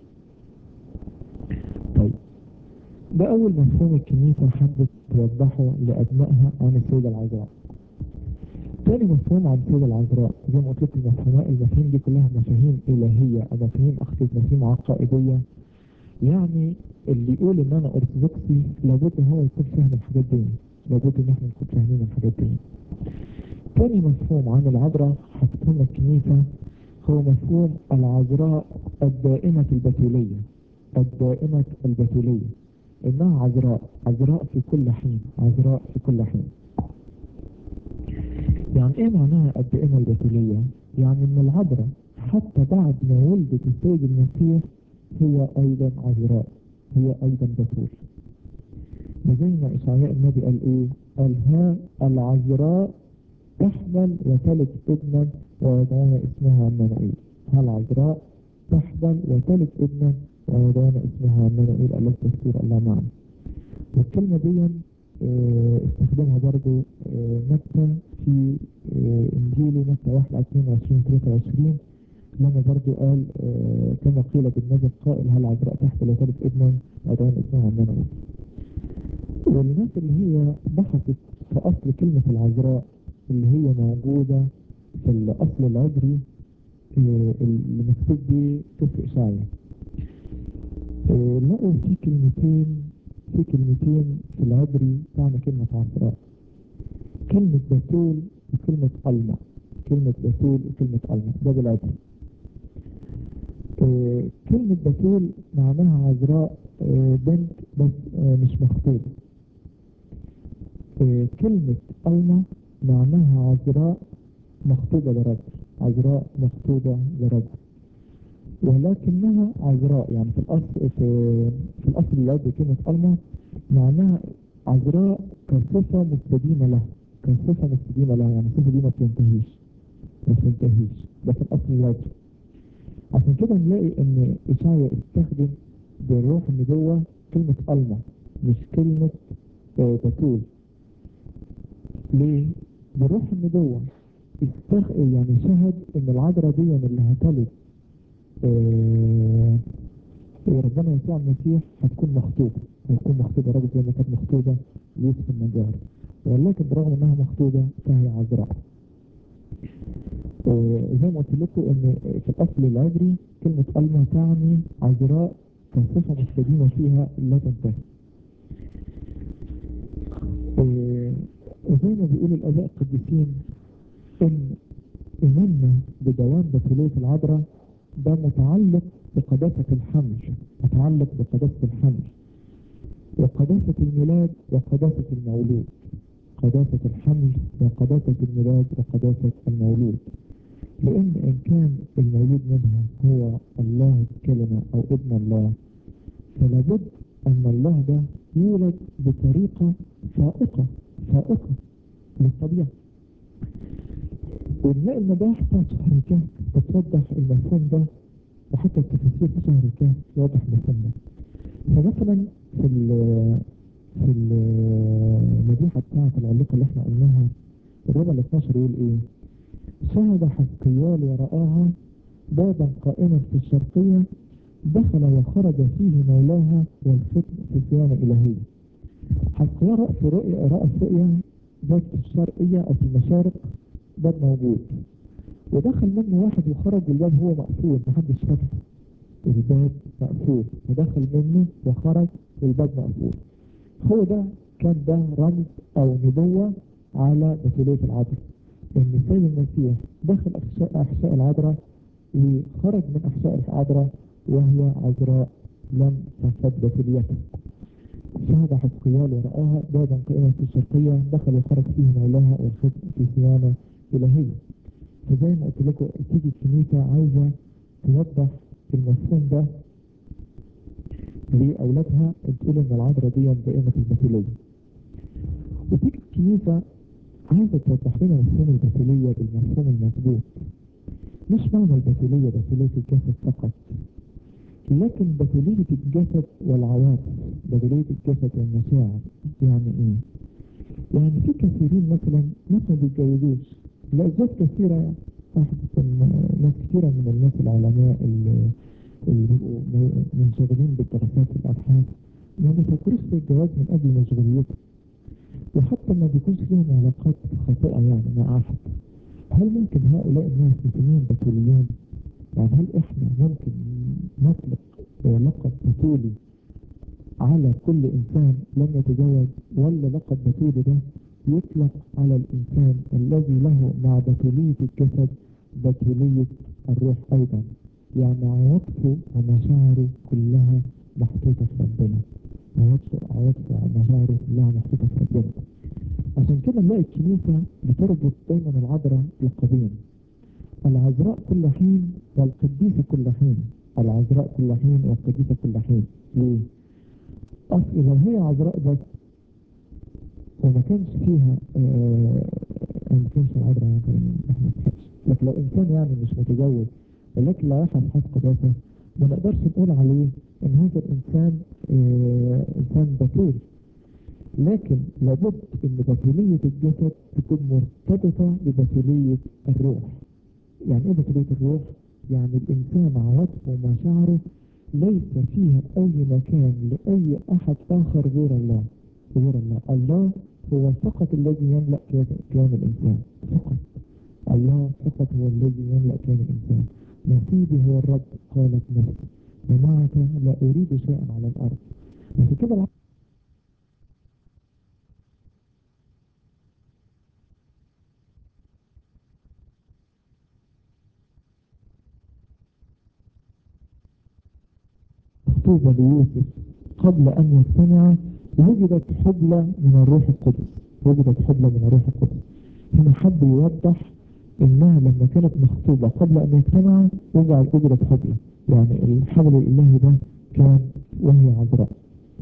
طيب ده اول مفهوم الكنيسة حبت توضحه لابنائها عن السيدة العذراء تاني مفهوم عن السيدة العذراء زي ما قلت لكم المفهومات المفاهيم دي كلها مفاهيم إلهية أو مفاهيم أخذت مفاهيم عقائدية يعني اللي يقول إن أنا أرثوذكسي لابد إن هو يكون فاهم الحاجات دي لابد إن إحنا نكون فاهمين الحاجات دي تاني مفهوم عن العذراء حطته لنا الكنيسة هو مفهوم العذراء الدائمة البتولية الدائمة البتولية إنها عذراء عذراء في كل حين عذراء في كل حين يعني ايه معناها الدائمة البتولية يعني ان العذراء حتى بعد ما ولدت السيد المسيح هي ايضا عذراء هي ايضا بتول وزي ما اشعياء النبي قال ايه قال ها العذراء تحمل وتلد ابنا ويدعون اسمها عمانوئيل ها العذراء تحمل وتلد ابنا ويدعون اسمها عمانوئيل الذي تفسير الله معنا والكلمة دي اه استخدمها برضو اه متى في اه انجيله متى 1 22 23 لما برضو قال كما قيل بالنبي القائل هل عذراء تحت لا تلد ابنا ويدعون اسمها عمانوئيل والناس اللي هي بحثت في اصل كلمة العذراء اللي هي موجودة في الاصل العبري اللي مكتوب بيه سفر اشعيا لقوا في كلمتين في كلمتين في العبري تعني كلمة عذراء كلمة بتول وكلمة ألمة كلمة بتول وكلمة ألمة ده بالعبري آه كلمة بتول معناها عذراء آه بنت بس آه مش مخطوبة آه كلمة ألمة معناها عذراء مخطوبة لرجل عذراء مخطوبة لرجل ولكنها عذراء يعني في الأصل في, في الأصل العربي كلمة ألمة معناها عذراء كصفة مستديمة لها كصفة مستديمة لها يعني الصفة دي ما بتنتهيش ما بتنتهيش ده في الأصل العربي عشان كده نلاقي إن إشعيا استخدم بالروح النبوة كلمة ألمة مش كلمة آه، بتول ليه؟ بالروح النبوة استخ... يعني شهد ان العذراء دي اللي هتلد آه... ربنا يسوع المسيح هتكون مخطوبة هتكون مخطوبة راجل زي ما كانت مخطوبة يوسف النجار ولكن برغم انها مخطوبة فهي عذراء آه زي ما قلت لكم ان في الاصل العبري كلمة ألمة تعني عذراء كصفة مستديمة فيها لا تنتهي آه زي ما بيقول الآباء القديسين إن إيماننا بدوام بطولية العذراء ده متعلق بقداسة الحمل متعلق بقداسة الحمل وقداسة الميلاد وقداسة المولود قداسة الحمل وقداسة الميلاد وقداسة المولود لأن إن كان المولود منها هو الله الكلمة أو ابن الله فلابد أن الله ده يولد بطريقة فائقة فائقة للطبيعة ونلاقي المباحث بتاعت شهر الكهف بتوضح المفهوم ده وحتى التفاسير في شهر الكهف توضح المفهوم ده فمثلا في ال في المديحة بتاعت العلاقة اللي احنا قلناها الربع ال 12 يقول ايه؟ شهد حسقيال ورآها بابا قائما في الشرقية دخل وخرج فيه مولاها والختم في صيانة إلهية. حسقيال رأى في رؤيا رأى في رؤيا باب في الشرقية أو في المشارق باب موجود ودخل منه واحد وخرج والباب هو مقفول محدش فتحه الباب مقفول ودخل منه وخرج والباب مقفول هو ده كان ده رمز او نبوة على بطولية العذراء ان سيد المسيح دخل احشاء احشاء العذراء وخرج من احشاء العذراء وهي عذراء لم تنفد بطوليتها شهد حسقيال ورآها بابا قائما في الشرقية دخل وخرج فيه مولاها والختم في صيانة إلهية فزي ما قلت لكم تيجي الكنيسة عايزة توضح المفهوم ده لأولادها تقول إن العذراء دي دائمة البتولية وتيجي الكنيسة عايزة توضح لنا مفهوم البتولية بالمفهوم المظبوط مش معنى البتولية بتولية الجسد فقط لكن بتولية الجسد والعواطف بتولية الجسد والمشاعر يعني ايه؟ يعني في كثيرين مثلا ناس ما بيتجوزوش لأسباب كثيرة أحدث إن ناس كثيرة من الناس العلماء اللي اللي بيبقوا منشغلين بالدراسات والأبحاث ما بيفكروش في الجواز من قبل مشغوليتهم وحتى ما بيكونش لهم علاقات خاطئة يعني مع أحد هل ممكن هؤلاء الناس يسمون بتوليين؟ يعني هل إحنا ممكن نطلق لقب بتولي على كل إنسان لم يتزوج ولا لقب بتولي ده يطلق على الإنسان الذي له مع بتولية الجسد بتولية الروح أيضا يعني عواطفه ومشاعره كلها محطوطة في ربنا عواطفه عواطفه ومشاعره كلها محطوطة في ربنا عشان كده نلاقي الكنيسة بتربط دايما العذراء لقبين العذراء كل حين والقديسة كل حين العذراء كل حين والقديسة كل حين ليه؟ أصل لو هي عذراء بس وما كانش فيها آه ما كانش العذراء يعني احنا لكن لو انسان يعني مش متزوج ولكن لا يفهم حد قداسة ما نقدرش نقول عليه ان هذا الانسان آه انسان بطول لكن لابد ان بطولية الجسد تكون مرتبطة ببطولية الروح يعني ايه بطولية الروح؟ يعني الانسان عواطفه ومشاعره ليس فيها اي مكان لاي احد اخر غير الله غير الله الله هو فقط الذي يملأ كيان الانسان فقط الله فقط هو الذي يملأ كيان الانسان نصيبي هو الرب قالت نفسي ومعك لا اريد شيئا على الارض عشان كده مكتوبة ليوسف قبل أن يجتمع وجدت حبلى من الروح القدس وجدت حبلى من الروح القدس هنا حب يوضح انها لما كانت مخطوبة قبل ان يجتمعوا وضع الأجرة حبلة يعني الحبل الإلهي ده كان وهي عذراء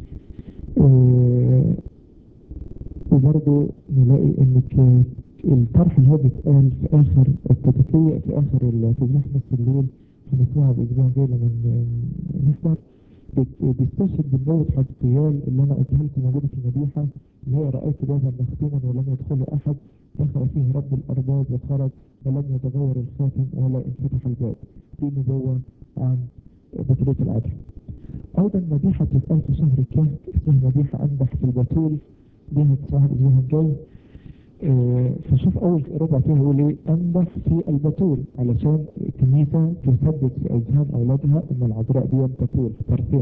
آه وبرضه نلاقي ان كان الطرح اللي هو بيتقال في اخر التدفية في اخر التسبيح نص الليل هنسمعها الاسبوع الجاي لما نحضر بيستشهد بالنوة حدثيال اللي انا قلتها لكم موجودة في المديحة اللي هي رأيت بابا مختوما ولم يدخله احد دخل فيه رب الارباب وخرج ولم يتغير الخاتم ولا انفتح الباب دي نبوة عن بطولة العدل ايضا مديحة بتتقال في شهر الكهف اسمها مديحة انبح في البتول دي هتسمعها الاسبوع الجاي آه فشوف اول ربع فيها يقول ايه انبح في البتول علشان الكنيسة تثبت في اذهان اولادها ان العذراء دي بتول بارثينوس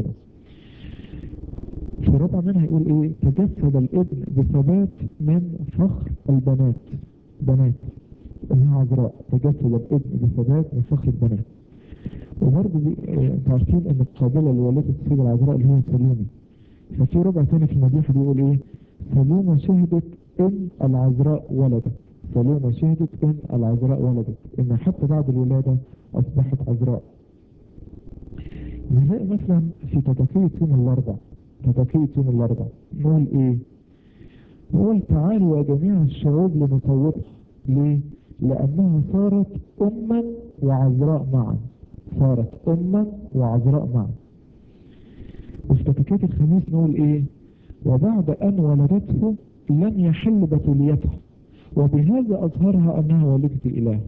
في ربع منها يقول ايه تجسد الابن بثبات من فخر البنات بنات انها عذراء تجسد الابن بثبات من فخر البنات وبرضه آه انتوا عارفين ان القابلة لولادة السيدة العذراء اللي هي سليمة ففي ربع تاني في المديحة بيقول ايه سليمة شهدت ان العذراء ولدت سليمة شهدت ان العذراء ولدت ان حتى بعد الولادة اصبحت عذراء نلاقي مثلا في تدقية يوم الاربع تدقية يوم الاربع نقول ايه نقول تعالوا يا جميع الشعوب لنصوتها ليه لانها صارت اما وعذراء معا صارت اما وعذراء معا وفي تدقية الخميس نقول ايه وبعد ان ولدته لم يحل بتوليتها وبهذا أظهرها أنها والدة الإله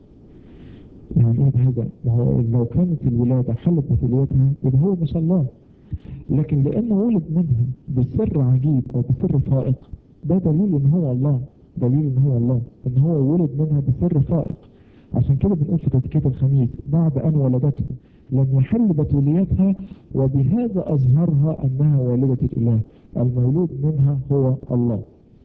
يعني ايه بهذا؟ ما هو لو كانت الولادة حلت بتوليتها يبقى هو ما شاء الله لكن لأنه ولد منها بسر عجيب أو بسر فائق ده دليل إن هو الله دليل إن هو الله إن هو ولد منها بسر فائق عشان كده بنقول في تذكية الخميس بعد أن ولدته لم يحل بتوليتها وبهذا أظهرها أنها والدة الإله المولود منها هو الله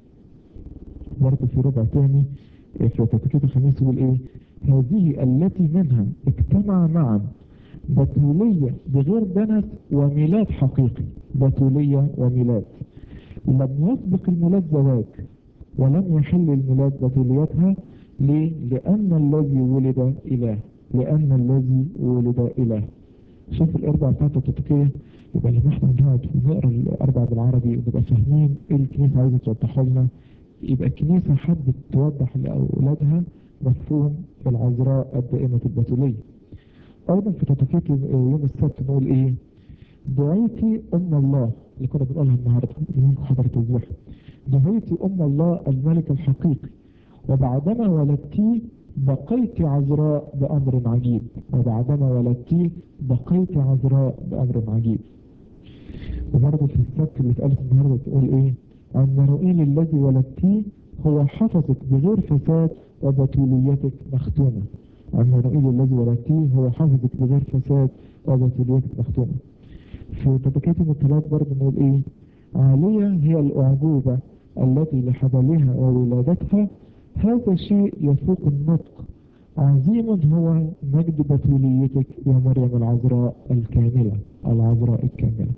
برضه في ربع تاني في تذكية الخميس يقول ايه هذه التي منها اجتمع معا بتولية بغير دنس وميلاد حقيقي بتولية وميلاد لم يسبق الميلاد زواج ولم يحل الميلاد بتوليتها ليه؟ لأن الذي ولد إله لأن الذي ولد إله شوف الأربع بتاعت التطبيقية يبقى لما احنا نقعد ونقرا الأربع بالعربي ونبقى فاهمين ايه الكنيسة عايزة توضحه لنا يبقى الكنيسة حبت توضح لأولادها مفهوم العذراء الدائمة البتولية أيضا في تطبيق يوم السبت نقول إيه دعيتي أم الله اللي كنا بنقولها النهاردة اللي حضرت الزحف دعيتي أم الله الملك الحقيقي وبعدما ولدتي بقيت عذراء بأمر عجيب وبعدما ولدتي بقيت عذراء بأمر عجيب وبرضه في السبت اللي اتقالت النهارده تقول ايه أن رؤيل الذي ولدتيه هو حفظك بغير فساد وبتوليتك مختومة أن رؤيل الذي ولدتيه هو حفظك بغير فساد وبتوليتك مختومة في تبكات من الثلاث برضه نقول ايه عالية هي الأعجوبة التي لحبلها وولادتها هذا الشيء يفوق النطق عظيم هو مجد بتوليتك يا مريم العذراء الكاملة العذراء الكاملة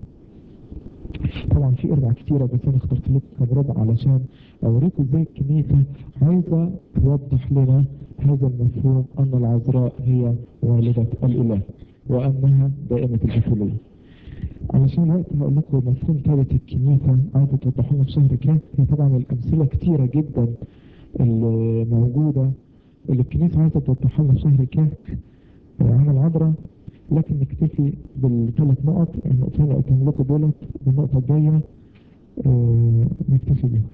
طبعا في اربع كتيرة بس انا اخترت لكم كم ربع علشان اوريكم ازاي الكنيسة عايزة توضح لنا هذا المفهوم ان العذراء هي والدة الاله وانها دائمة البتولية علشان الوقت هقول لكم مفهوم ثالث الكنيسة عايزة توضح لنا في شهر كام هي طبعا الامثلة كتيرة جدا اللي موجودة اللي الكنيسة عايزة توضح لنا في شهر كام عن العذراء لكن نكتفي بالثلاث نقط النقطتين اللي قلتهم لكم دولت والنقطة الجاية اه نكتفي بيها.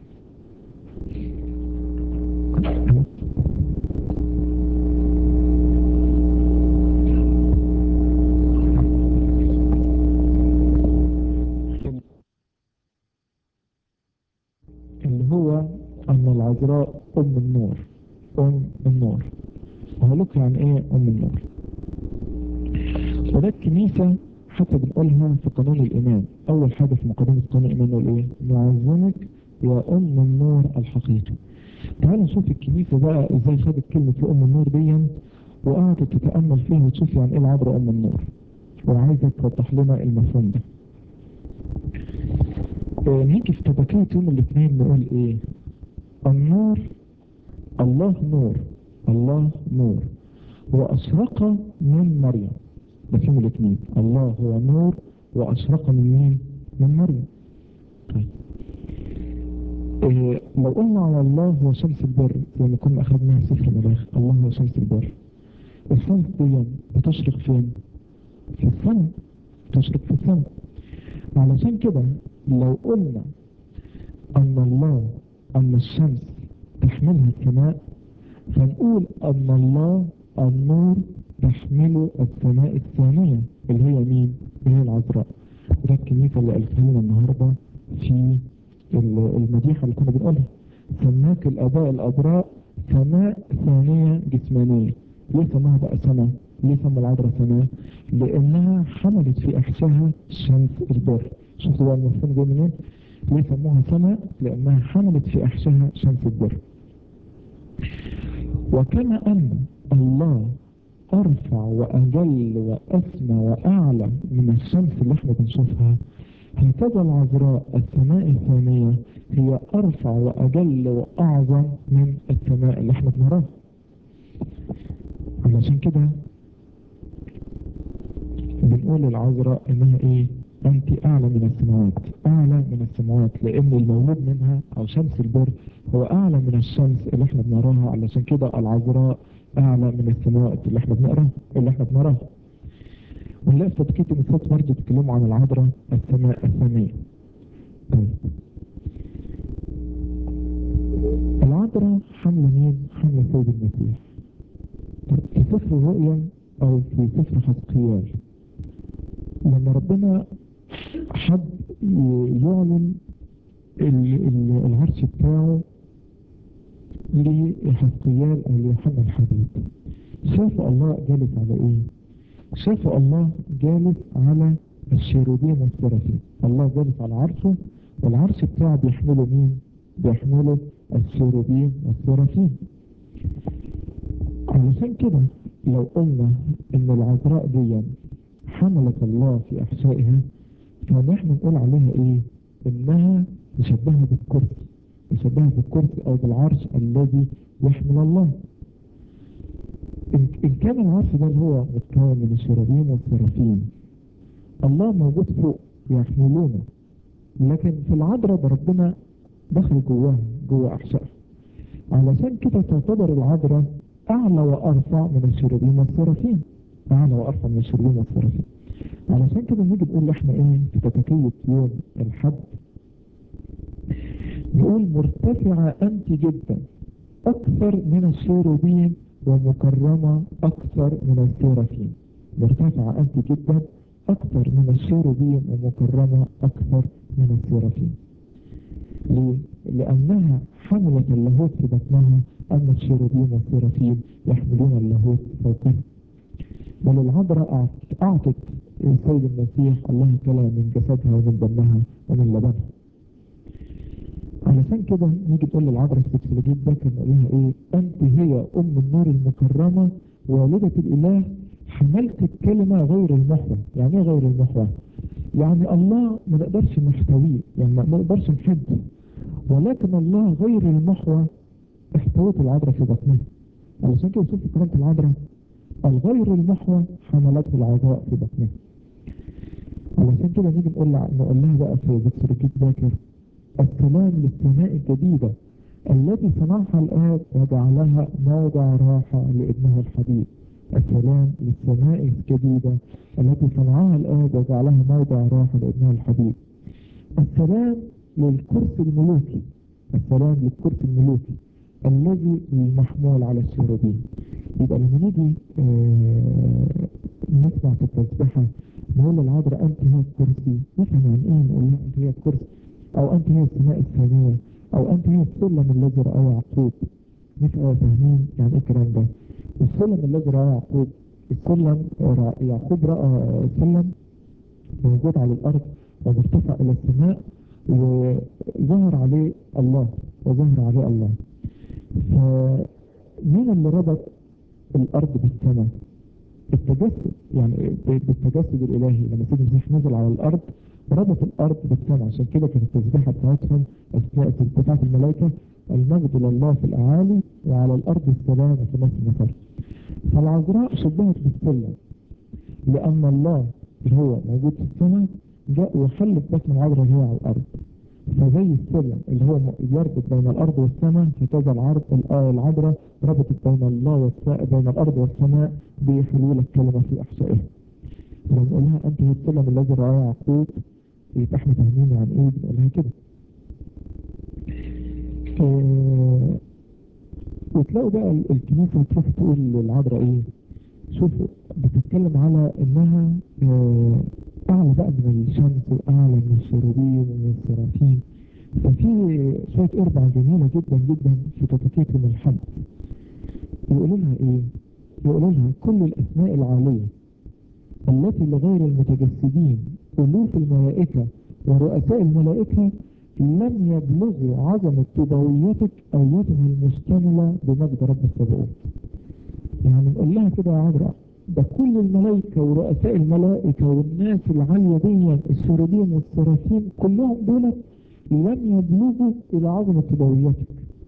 اللي هو أن العذراء أم النور أم النور وهقول لكم يعني إيه أم النور وده الكنيسة حتى بنقولها في قانون الإيمان أول حاجة في مقدمة قانون الإيمان نقول إيه نعظمك يا أم النور الحقيقي تعالوا نشوف الكنيسة بقى إزاي خدت كلمة يا أم النور دي وقعدت تتأمل فيها وتشوف يعني إيه العذراء أم النور وعايزة توضح لنا المفهوم ده آه نيجي في تبكية يوم الاثنين نقول إيه النور الله نور الله نور وأشرق من مريم ده فيهم الاثنين الله هو نور وأشرق من مين؟ من مريم طيب إيه لو قلنا على الله هو شمس البر زي ما كنا أخذناها في سفر ملاخ الله هو شمس البر الشمس دي بتشرق فين؟ في السماء بتشرق في السماء علشان كده لو قلنا أن الله أن الشمس تحملها السماء فنقول أن الله النور تحمله السماء الثانية اللي هي مين؟ اللي هي العذراء وده الكنيسة اللي قالتها لنا النهاردة في المديحة اللي كنا بنقولها سماك الآباء الأبراء سماء ثانية جسمانية ليه سماها بقى سماء؟ ليه سمى العذراء سماء؟ لأنها حملت في أحشائها شمس البر شفتوا بقى المفهوم جاي منين؟ ليه سموها سماء؟ لأنها حملت في أحشائها شمس البر وكما أن الله أرفع وأجل وأسمى وأعلى من الشمس اللي احنا بنشوفها هكذا العذراء السماء الثانية هي أرفع وأجل وأعظم من السماء اللي احنا بنراها علشان كده بنقول العذراء انها ايه انت اعلى من السماوات اعلى من السماوات لان المولود منها او شمس البر هو اعلى من الشمس اللي احنا بنراها علشان كده العذراء اعلى من السماوات اللي احنا بنقراها اللي احنا بنراها ونلاقي في تدكية النصوص برضه بيتكلموا عن العذراء السماء الثانية طيب العذراء حملة مين؟ حملة سيد المسيح في سفر الرؤيا او في سفر حزقيال لما ربنا حب يعلن العرش بتاعه لحزقيال او ليوحنا الحبيب شاف الله جالس على ايه شاف الله جالس على الشيروبين والسرافين الله جالس على عرشه والعرش بتاعه بيحمله مين بيحمله الشيروبين والسرافين علشان كده لو قلنا ان العذراء دي حملت الله في احشائها فنحن نقول عليها ايه انها مشبهة بالكرسي مشبهة بالكرسي او بالعرش الذي يحمل الله ان كان العرش ده اللي هو متكون من الشرابين والسرافين الله موجود فوق يحملونه لكن في العذراء ده ربنا دخل جواها جوا احشائها علشان كده تعتبر العذراء اعلى وارفع من الشرابين والسرافين اعلى وارفع من الشرابين والسرافين علشان كده نيجي نقول احنا ايه في تتكية يوم الحد نقول مرتفعة انت جدا اكثر من الشيروبين ومكرمة اكثر من السرافين مرتفعة انت جدا اكثر من الشيروبين ومكرمة اكثر من السرافين ليه؟ لانها حملت اللاهوت في بطنها اما الشيروبين والسرافين يحملون اللاهوت فوقها بل العذراء اعطت السيد المسيح الله كلا من جسدها ومن دمها ومن لبنها علشان كده نيجي تقول للعذراء السكسولوجيت ده كان نقول لها ايه انت هي ام النور المكرمه والده الاله حملت الكلمه غير المحور يعني ايه غير المحور يعني الله ما نقدرش نحتويه يعني ما نقدرش نحبه ولكن الله غير المحور احتوت العذراء في بطنها علشان كده شوف كلمه العذراء الغير المحور حملته العذراء في بطنها علشان كده نيجي نقول نقول لها بقى في بكسركيت باكر السلام للسماء الجديدة التي صنعها الآب وجعلها موضع راحة لابنها الحبيب السلام للسماء الجديدة التي صنعها الآب وجعلها موضع راحة لابنها الحبيب السلام للكرسي الملوكي السلام للكرسي الملوكي الذي المحمول على الشيروبين يبقى لما نيجي آه نسمع في التسبيحة نقول للعذراء أنت هي الكرسي نفهم عن إيه نقول لها أنت هي الكرسي أو أنت هي السماء الثانية أو أنت هي السلم الذي رأى يعقوب نبقى فاهمين يعني إيه الكلام ده السلم الذي رأى يعقوب السلم يعقوب رأى سلم موجود على الأرض ومرتفع إلى السماء وظهر عليه الله وظهر عليه الله فمين اللي ربط الأرض بالسماء التجسد يعني بالتجسد الإلهي لما سيدنا المسيح نزل على الأرض ربط الأرض بالسماء عشان كده كانت التسبيحة بتاعتهم أثناء بتاعت الملائكة المجد لله في الأعالي وعلى الأرض السلام في نفس المثل فالعذراء شبهت بالسلم لأن الله اللي هو موجود في السماء جاء وحل بس من العذراء اللي هي على الأرض فزي السلم اللي هو يربط بين الأرض والسماء هكذا العرض العذراء ربطت بين الله والسماء بين الأرض والسماء بحلول الكلمة في أحشائها لما نقول لها أنت هي السلم الذي رأى يعقوب يبقى احنا فاهمين عن ايه بنقول لها كده اه وتلاقوا بقى الكنيسة تروح تقول للعذراء ايه شوفوا بتتكلم على انها اه اعلى بقى من الشمس واعلى من الشروبين ومن السرافين ففي شوية اربع جميلة جدا جدا في تطبيق من الحمد يقولوا لها ايه يقولوا لها كل الاسماء العالية التي لغير المتجسدين ألوف الملائكة ورؤساء الملائكة لم يبلغوا عظمة طبويتك أيتها المشتملة بمجد رب السبعون يعني نقول لها كده يا عذراء ده كل الملائكة ورؤساء الملائكة والناس العالية دي السردين والسرافين كلهم دول لم يبلغوا إلى عظمة طبويتك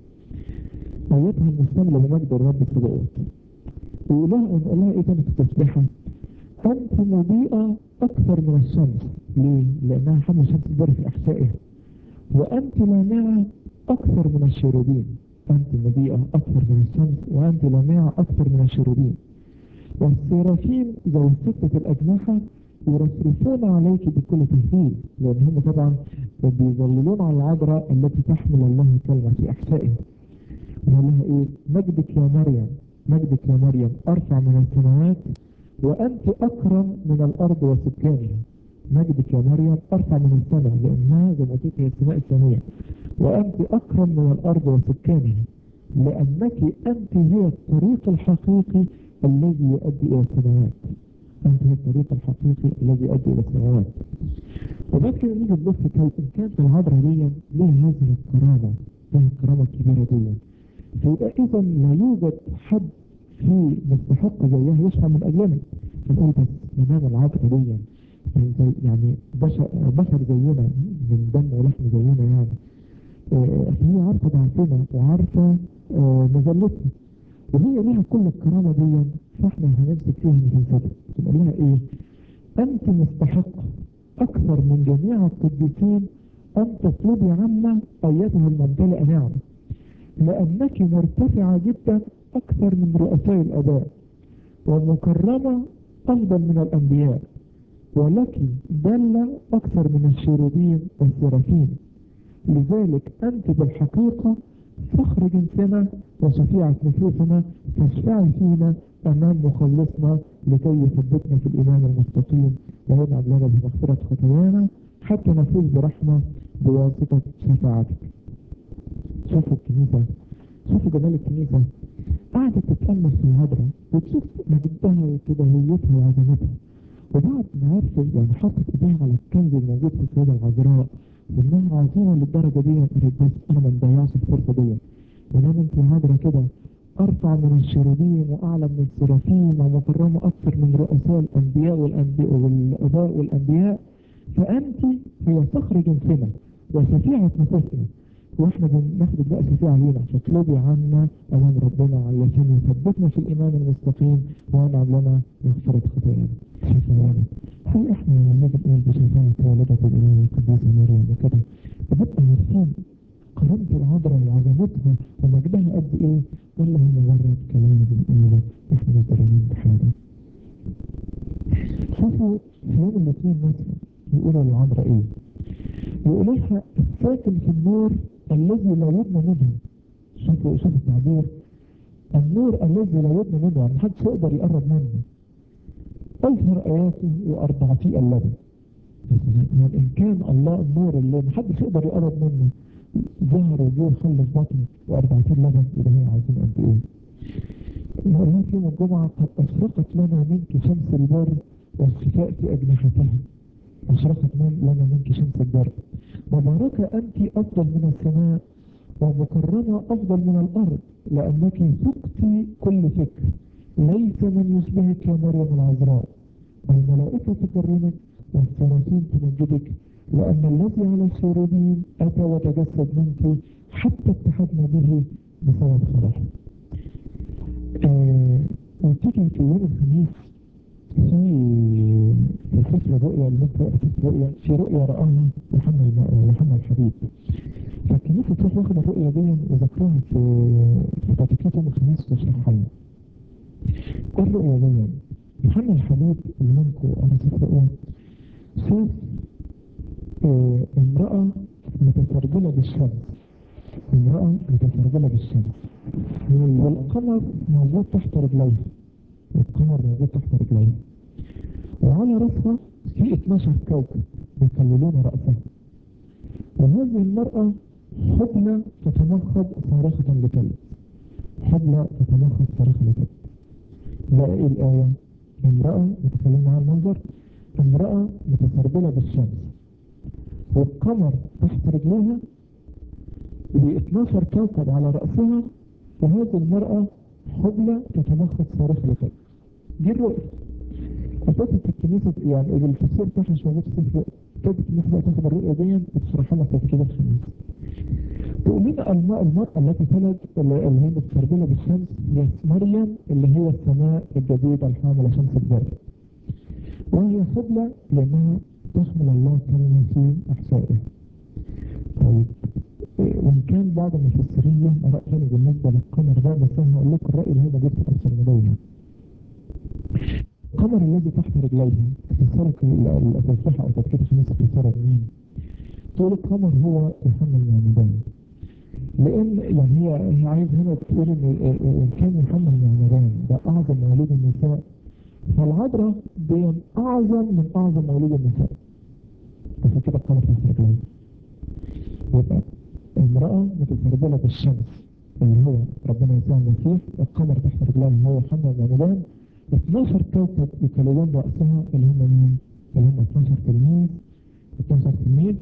أيتها المشتملة بمجد الرب السبعون ويقول لها نقول لها إيه تاني في التسبيحة أنت مضيئة أكثر من الشمس ليه؟ لأنها حمل شمس البر في أحشائها وأنت لامعة أكثر من الشروبين أنت مضيئة أكثر من الشمس وأنت لامعة أكثر من الشروبين والسرافين ذوي ستة الأجنحة يرفرفون عليك بكل تهديد لأن هم طبعا بيظللون على العذراء التي تحمل الله كلمة في أحشائها وقال لها إيه مجدك يا مريم مجدك يا مريم أرفع من السماوات وأنت أكرم من الأرض وسكانها مجدك يا مريم أرفع من السماء لأنها زي ما قلت هي السماء الثانية وأنت أكرم من الأرض وسكانها لأنك أنت هي الطريق الحقيقي الذي يؤدي إلى السماوات أنت هي الطريق الحقيقي الذي يؤدي إلى السماوات وبعد كده نيجي نبص كيف إن كانت العذراء دي ليها هذه الكرامة ليها الكرامة الكبيرة دي فيبقى إذا لا يوجد حد في مستحق زيها يشفع من أجلنا فنقول بس منام العذراء دي زي يعني بشر, بشر زينا من دم ولحم زينا يعني آه هي عارفة ضعفنا وعارفة آه مذلتنا وهي ليها كل الكرامة دي فاحنا هنمسك فيها مش هنسيبها نقول لها ايه انت مستحق اكثر من جميع القديسين ان تطلبي عنا ايتها الممتلئة نعمة لانك مرتفعة جدا اكثر من رؤساء الاباء ومكرمة افضل من الانبياء ولك دل أكثر من الشيروبين والسرافين لذلك أنت بالحقيقة فخر جنسنا وشفيعة نفوسنا تشفعي فينا أمام مخلصنا لكي يثبتنا في الإيمان المستقيم وينعم لنا بمغفرة خطايانا حتى نفوز برحمة بواسطة شفاعتك شوفوا الكنيسة شوفوا جمال الكنيسة قاعدة تتأمل في الهدرة وتشوف مجدها وكدهيتها وعظمتها وبعد ما عرفت يعني حطت ايديها على الكنز الموجود في السيدة العذراء وانها عظيمة للدرجة دي قالت بس انا ما نضيعش الفرصة دي ونام انت هادرة كده ارفع من الشرودين واعلى من السرافين ومكرمة اكثر من رؤساء الانبياء والانبياء والاباء والانبياء فانت هي صخر جنسنا وشفيعة نفوسنا واحنا بناخد بقى شفيعة لينا فاطلبي عنا امام ربنا علشان يثبتنا في الايمان المستقيم وينعم لنا مغفرة خطايانا شفاعة هل احنا لما نيجي نقول بشفاعة والدة الإله القديسة مريم وكده بنبقى عارفين كرامة العذراء وعظمتها ومجدها قد ايه ولا هي مجرد كلام بنقوله احنا مش دارين بحاجة شوفوا في يوم الاثنين مثلا يقولوا للعذراء ايه يقولوا لها الساكن في النور الذي لا يبنى منه شوفوا شوفوا التعبير النور الذي لا يبنى منه يعني محدش يقدر يقرب منه أظهر آياته وأرضعتي اللبن يعني إن كان الله النور اللي محدش يقدر يقرب منه ظهر وجوه خلص بطنه وأرضعتي اللبن يبقى هي عايزين قد إيه يقول في يوم الجمعة قد أشرقت لنا منك شمس البر والشفاء في أجنحتها أشرقت لنا منك شمس البر مباركة أنت أفضل من السماء ومكرمة أفضل من الأرض لأنك سقت كل فكر ليس من يشبهك يا مريم العذراء الملائكة تكرمك والسرافين تمجدك لأن الذي على الخيرين أتى وتجسد منك حتى اتحدنا به بسبب صلاحه آه وتيجي في يوم الخميس في في سفر الرؤيا اللي انت في الرؤيا في رؤيا رآها محمد محمد الحبيب فالكنيسة تروح واخد الرؤيا دي وذكرها في في تعتقيد يوم الخميس وتشرحها لنا. ايه الرؤيا دي؟ محمد الحبيب اللي منكم انا سفر الرؤيا شاف اه امرأة متسربلة بالشمس امرأة متسربلة بالشمس والقمر موجود تحت رجليها القمر موجود تحت رجليها وعلى رأسها في 12 كوكب بيكللون رأسها وهذه المرأة حبلى تتمخض صارخة لكلب حبلى تتمخض صارخة لكلب لا ايه الآية امرأة متكلمة عن المنظر امرأة متسربلة بالشمس والقمر تحت رجلها ب 12 كوكب على رأسها وهذه المرأة حبلى تتمخض صارخة لكلب دي الرؤية أعتقد الكنيسة يعني التفسير بتاعها مش موجود في السفر كتاب الكنيسة بقى تاخد الرؤية دي وتشرحها لنا في كده الخميس تقول لنا الماء المرأة التي تلد اللي هي متسربلة بالشمس هي مريم اللي هي السماء الجديدة الحاملة شمس البر وهي حبلى لأنها تحمل الله كلمة في أحشائها طيب وإن كان بعض المفسرين لهم آراء ثانية بالنسبة للقمر ده بس أنا هقول لكم الرأي اللي هو موجود في الأرسل المدونة القمر الذي تحت رجليها في سورة التسبيح أو تذكير خميس في سورة مين؟ تقول القمر هو يوحنا المعمدان لأن يعني هي هي عايز هنا تقول إن كان يوحنا المعمدان ده أعظم مولود النساء فالعذراء دي أعظم من أعظم مولود النساء عشان كده القمر تحت رجليها يبقى امرأة متسربلة بالشمس اللي هو ربنا يسوع المسيح القمر تحت رجلها هو يوحنا المعمدان 12 كوكب يكللون رأسها اللي هم مين؟ اللي هم 12 تلميذ 12 تلميذ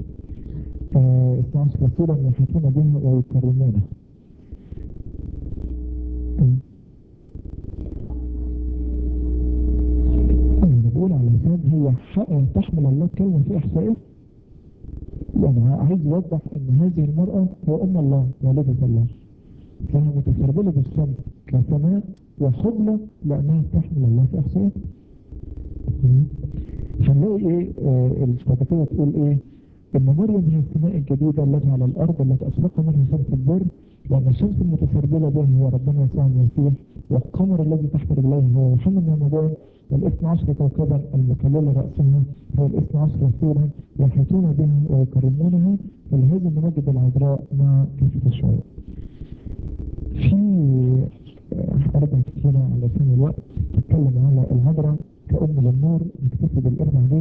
آه 12 رسولا يحيطون بها ويكرمونها أنا بقول على لسان هي تحمل الله كلمة في إحصائها يعني عايز يوضح ان هذه المرأة هي ام الله والدة الله فهي متسربلة بالشمس كسماء وحبلى لانها تحمل الله في احسائها هنلاقي ايه آه الفتاكية تقول ايه ان مريم هي السماء الجديدة التي على الارض التي اشرق منها شمس البر وان الشمس المتسربلة به هو ربنا يسوع المسيح والقمر الذي تحت رجليه هو محمد رمضان والاثنى عشر كوكبا المكللة رأسها هو الاثنى عشر رسولا يحيطون بها ويكرمونها فلهذا نمجد العذراء مع كافة الشعوب. في أربع كثيرة على سن الوقت تتكلم على العذراء كأم للنار نكتفي بالأربع دي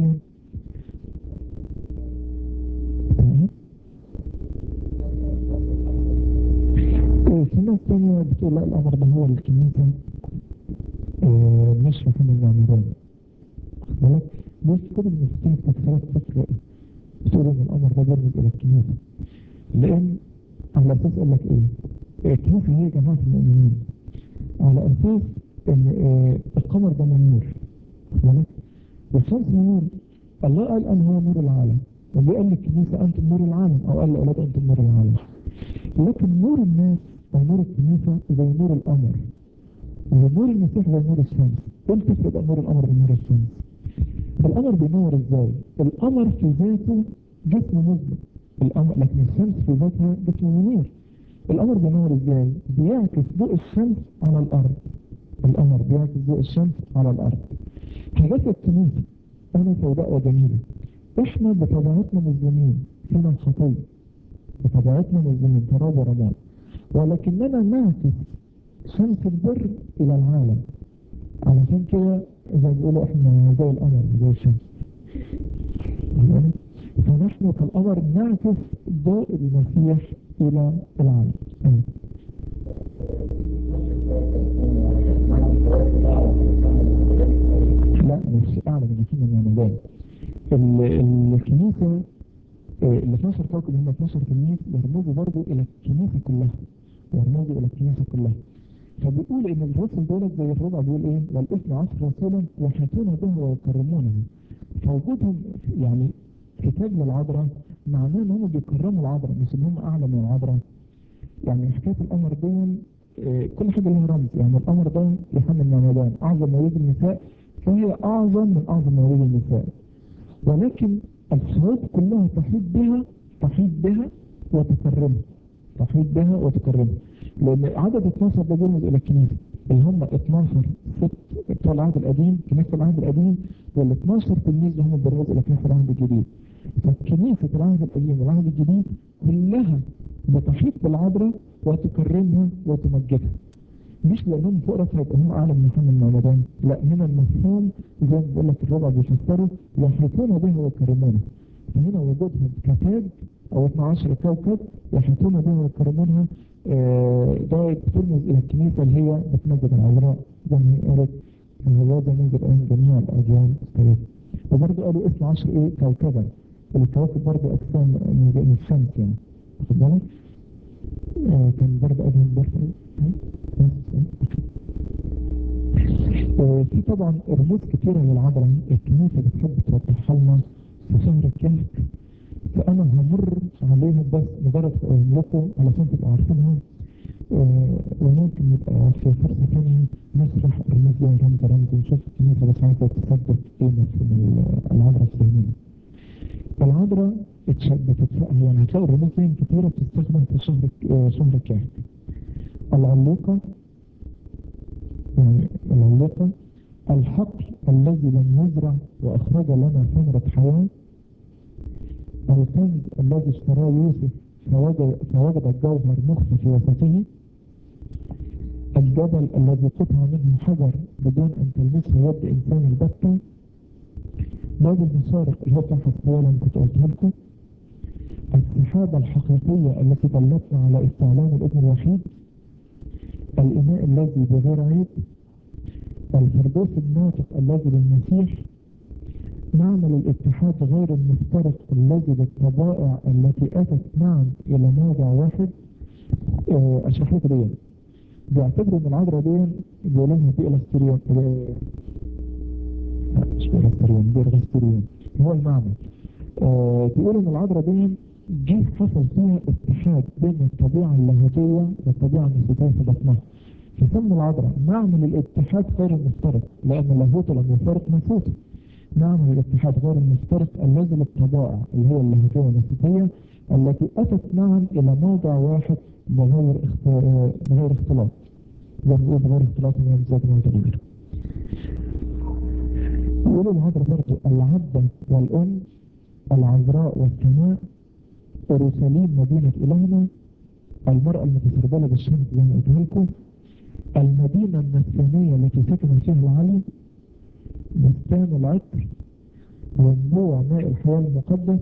في ناس تانية بتقول لا الأمر ده هو الكنيسة اه مش محمد المعمدان بالك بص كل المسلمين في تفسيرات فكرة بتقول ان الامر ده بيرمز الى الكنيسة لان على اساس اقول لك ايه الكنيسة هي جماعة المؤمنين على اساس ان اه القمر ده منور بالك والشمس منور الله قال ان هو نور العالم واللي قال للكنيسة انتم نور العالم او قال لاولاد انتم نور العالم لكن نور الناس او نور الكنيسة زي نور القمر ونور المسيح زي نور الشمس قلت تفرق نور القمر بنور الشمس القمر بينور ازاي القمر في ذاته جسم مظلم القمر لكن الشمس في ذاتها جسم منير القمر بينور ازاي بيعكس ضوء الشمس على الارض القمر بيعكس ضوء الشمس على الارض حاجات الكنيسة انا سوداء وجميلة احنا بطبيعتنا مظلمين فينا الخطية بطبيعتنا مظلمين تراب ورماد ولكننا نعكس شمس البر الى العالم علشان كده زي ما بيقولوا احنا زي القمر زي الشمس فنحن كالقمر نعكس ضوء المسيح الى العالم لا مش اعلى من محمد رمضان الكنيسه ال 12 كوكب هم 12 تلميذ يرمزوا برضه الى الكنيسه كلها يرمزوا الى الكنيسه كلها فبيقول ان الرسل دولت زي الربع بيقول ايه والاثنى عشر رسولا يحيطون به ويكرمونه فوجودهم يعني كتاب للعذراء معناه ان هم بيكرموا العذراء مش ان هم اعلى من العذراء يعني حكايه القمر دي آه، كل حاجه لها رمز يعني القمر ده يوحنا المعمدان اعظم مولود النساء فهي اعظم من اعظم مولود النساء ولكن الصعود كلها تحيط بها تحيط بها وتكرمها تحيط بها وتكرمها لان عدد 12 ده بيرمز الى الكنيسه اللي هم 12 ست بتوع العهد القديم كنيسه العهد القديم وال 12 تلميذ اللي هم بيرمزوا الى كنيسه العهد الجديد فكنيسه العهد القديم والعهد الجديد كلها بتحيط بالعذراء وتكرمها وتمجدها مش لانهم فوق راسها يبقى هم اعلى من محمد المعمدان لا هنا المفهوم زي ما بقول لك الربع بيفسره يحيطون به ويكرمونه فهنا وجودهم كتاج او 12 كوكب يحيطون به ويكرمونها آه، ده بترمز الى الكنيسه اللي هي بتمجد العذراء زي ما هي قالت هو ده موجود ايام جميع الاجيال السيئه وبرضه قالوا 12 ايه كوكبا الكواكب برضه اجسام من من الشمس يعني واخد بالك؟ آه، كان برضه ادهم برضه آه، في طبعا رموز كتيرة للعذراء الكنيسة بتحب توضحها لنا في شهر الكهف فأنا همر عليهم بس مجرد أقول لكم علشان تبقوا عارفينها آه، وممكن يبقى في فرصة ثانية نشرح الرموز دي رمز رمز ونشوف الكنيسة بس عايزة تصدق ايه مفهوم العذراء في ذهننا. العذراء اتشبتت يعني هتلاقي الرموز دي كتيرة بتستخدم في شهر آه، شهر الكهف. العلوقة يعني العلوقة الحقل الذي لم يزرع وأخرج لنا ثمرة حياة الكنز الذي اشتراه يوسف فوجد, فوجد الجوهر مخفي في وسطه الجبل الذي قطع منه حجر بدون أن تلمسه يد إنسان البتة باب المشارق اللي هو بتاع حسبولا اللي كنت قلتها لكم السحابة الحقيقية التي دلتنا على استعلام الابن الوحيد الإناء الذي بغير عيب الفردوس الناطق الذي بالمسيح نعمل الاتحاد غير المفترق الذي بالطبائع التي أتت معا إلى موضع واحد آه، أشرح لكم دي بيعتبروا إن العذراء دي بيقولوا لها دي إلاستريون لا مش بإلاستريون دي إلاستريون هو المعنى آه، بيقولوا إن العذراء دي جه حصل فيها اتحاد بين الطبيعة اللاهوتية والطبيعة النسيتية في بطنها في سن العذراء نعمل الاتحاد غير المفترق لأن اللاهوت لم يفارق نفوته نعمل الاتحاد غير المفترق الذي للطبائع اللي هي اللاهوتية والنسيتية التي أتت معا إلى موضع واحد بغير اخت- بغير اختلاط زي ما بيقول بغير اختلاط من ذات وتغيير يقولوا العذراء برضه العبة والأم العذراء والسماء أورشليم مدينة إلهنا المرأة المتسربلة بالشمس زي ما قلت لكم المدينة النسانية التي سكن فيها العلي بستان العطر والنوع ماء الحياة المقدس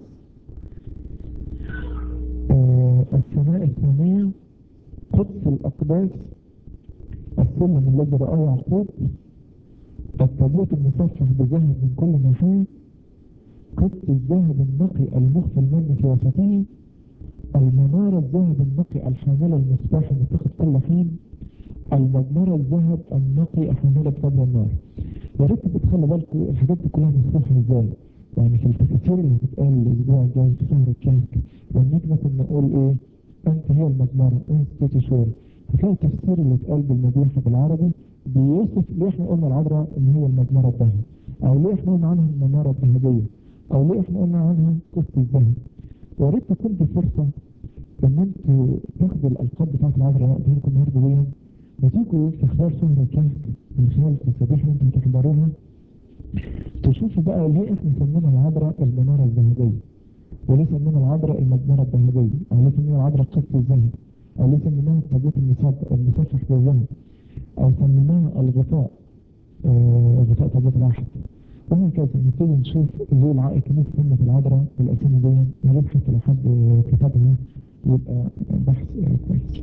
آه السماء الثانية قدس الأقداس السلم الذي رآه يعقوب التابوت المصفح بذهب من كل ناحية قدس الذهب النقي المخفي المن في وسطه المنارة الذهب النقي الحاملة المصباح المتخذ كل حين المجمرة الذهب النقي الحاملة قبل النار يا ريت تخلوا بالكم الحاجات دي كلها مفتوحة ازاي يعني في التفاسير اللي هتتقال الاسبوع الجاي في شهر الكهف لما نيجي مثلا نقول ايه انت هي المجمرة انت تيتي شور هتلاقي التفسير اللي اتقال بالمديحة بالعربي بيوصف ليه احنا قلنا العذراء ان هي المجمرة الذهب او ليه احنا قلنا عنها المنارة الذهبية او ليه احنا قلنا عنها قسط الذهب يا ريت تكون دي فرصة ان انتوا تاخدوا الالقاب بتاعت العذراء وقت لكم النهارده دي وتيجوا في خلال شهر الكهف من خلال التسابيح اللي انتوا بتحضروها تشوفوا بقى ليه احنا سمينا العذراء المنارة الذهبية وليه سمينا العذراء المجمرة الذهبية او ليه سمينا العذراء قسط الذهب او ليه سميناها التابوت المصفح المصفح بالذهب او سميناها الغطاء آه غطاء تابوت العهد وهكذا نبتدي نشوف ليه العائق كنيسة سمت العذراء والاسامي دي يا ريت حتى لو حد كتبها يبقى بحث آه، كويس.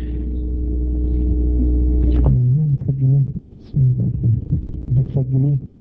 متسجلين بسم الله بتسجلين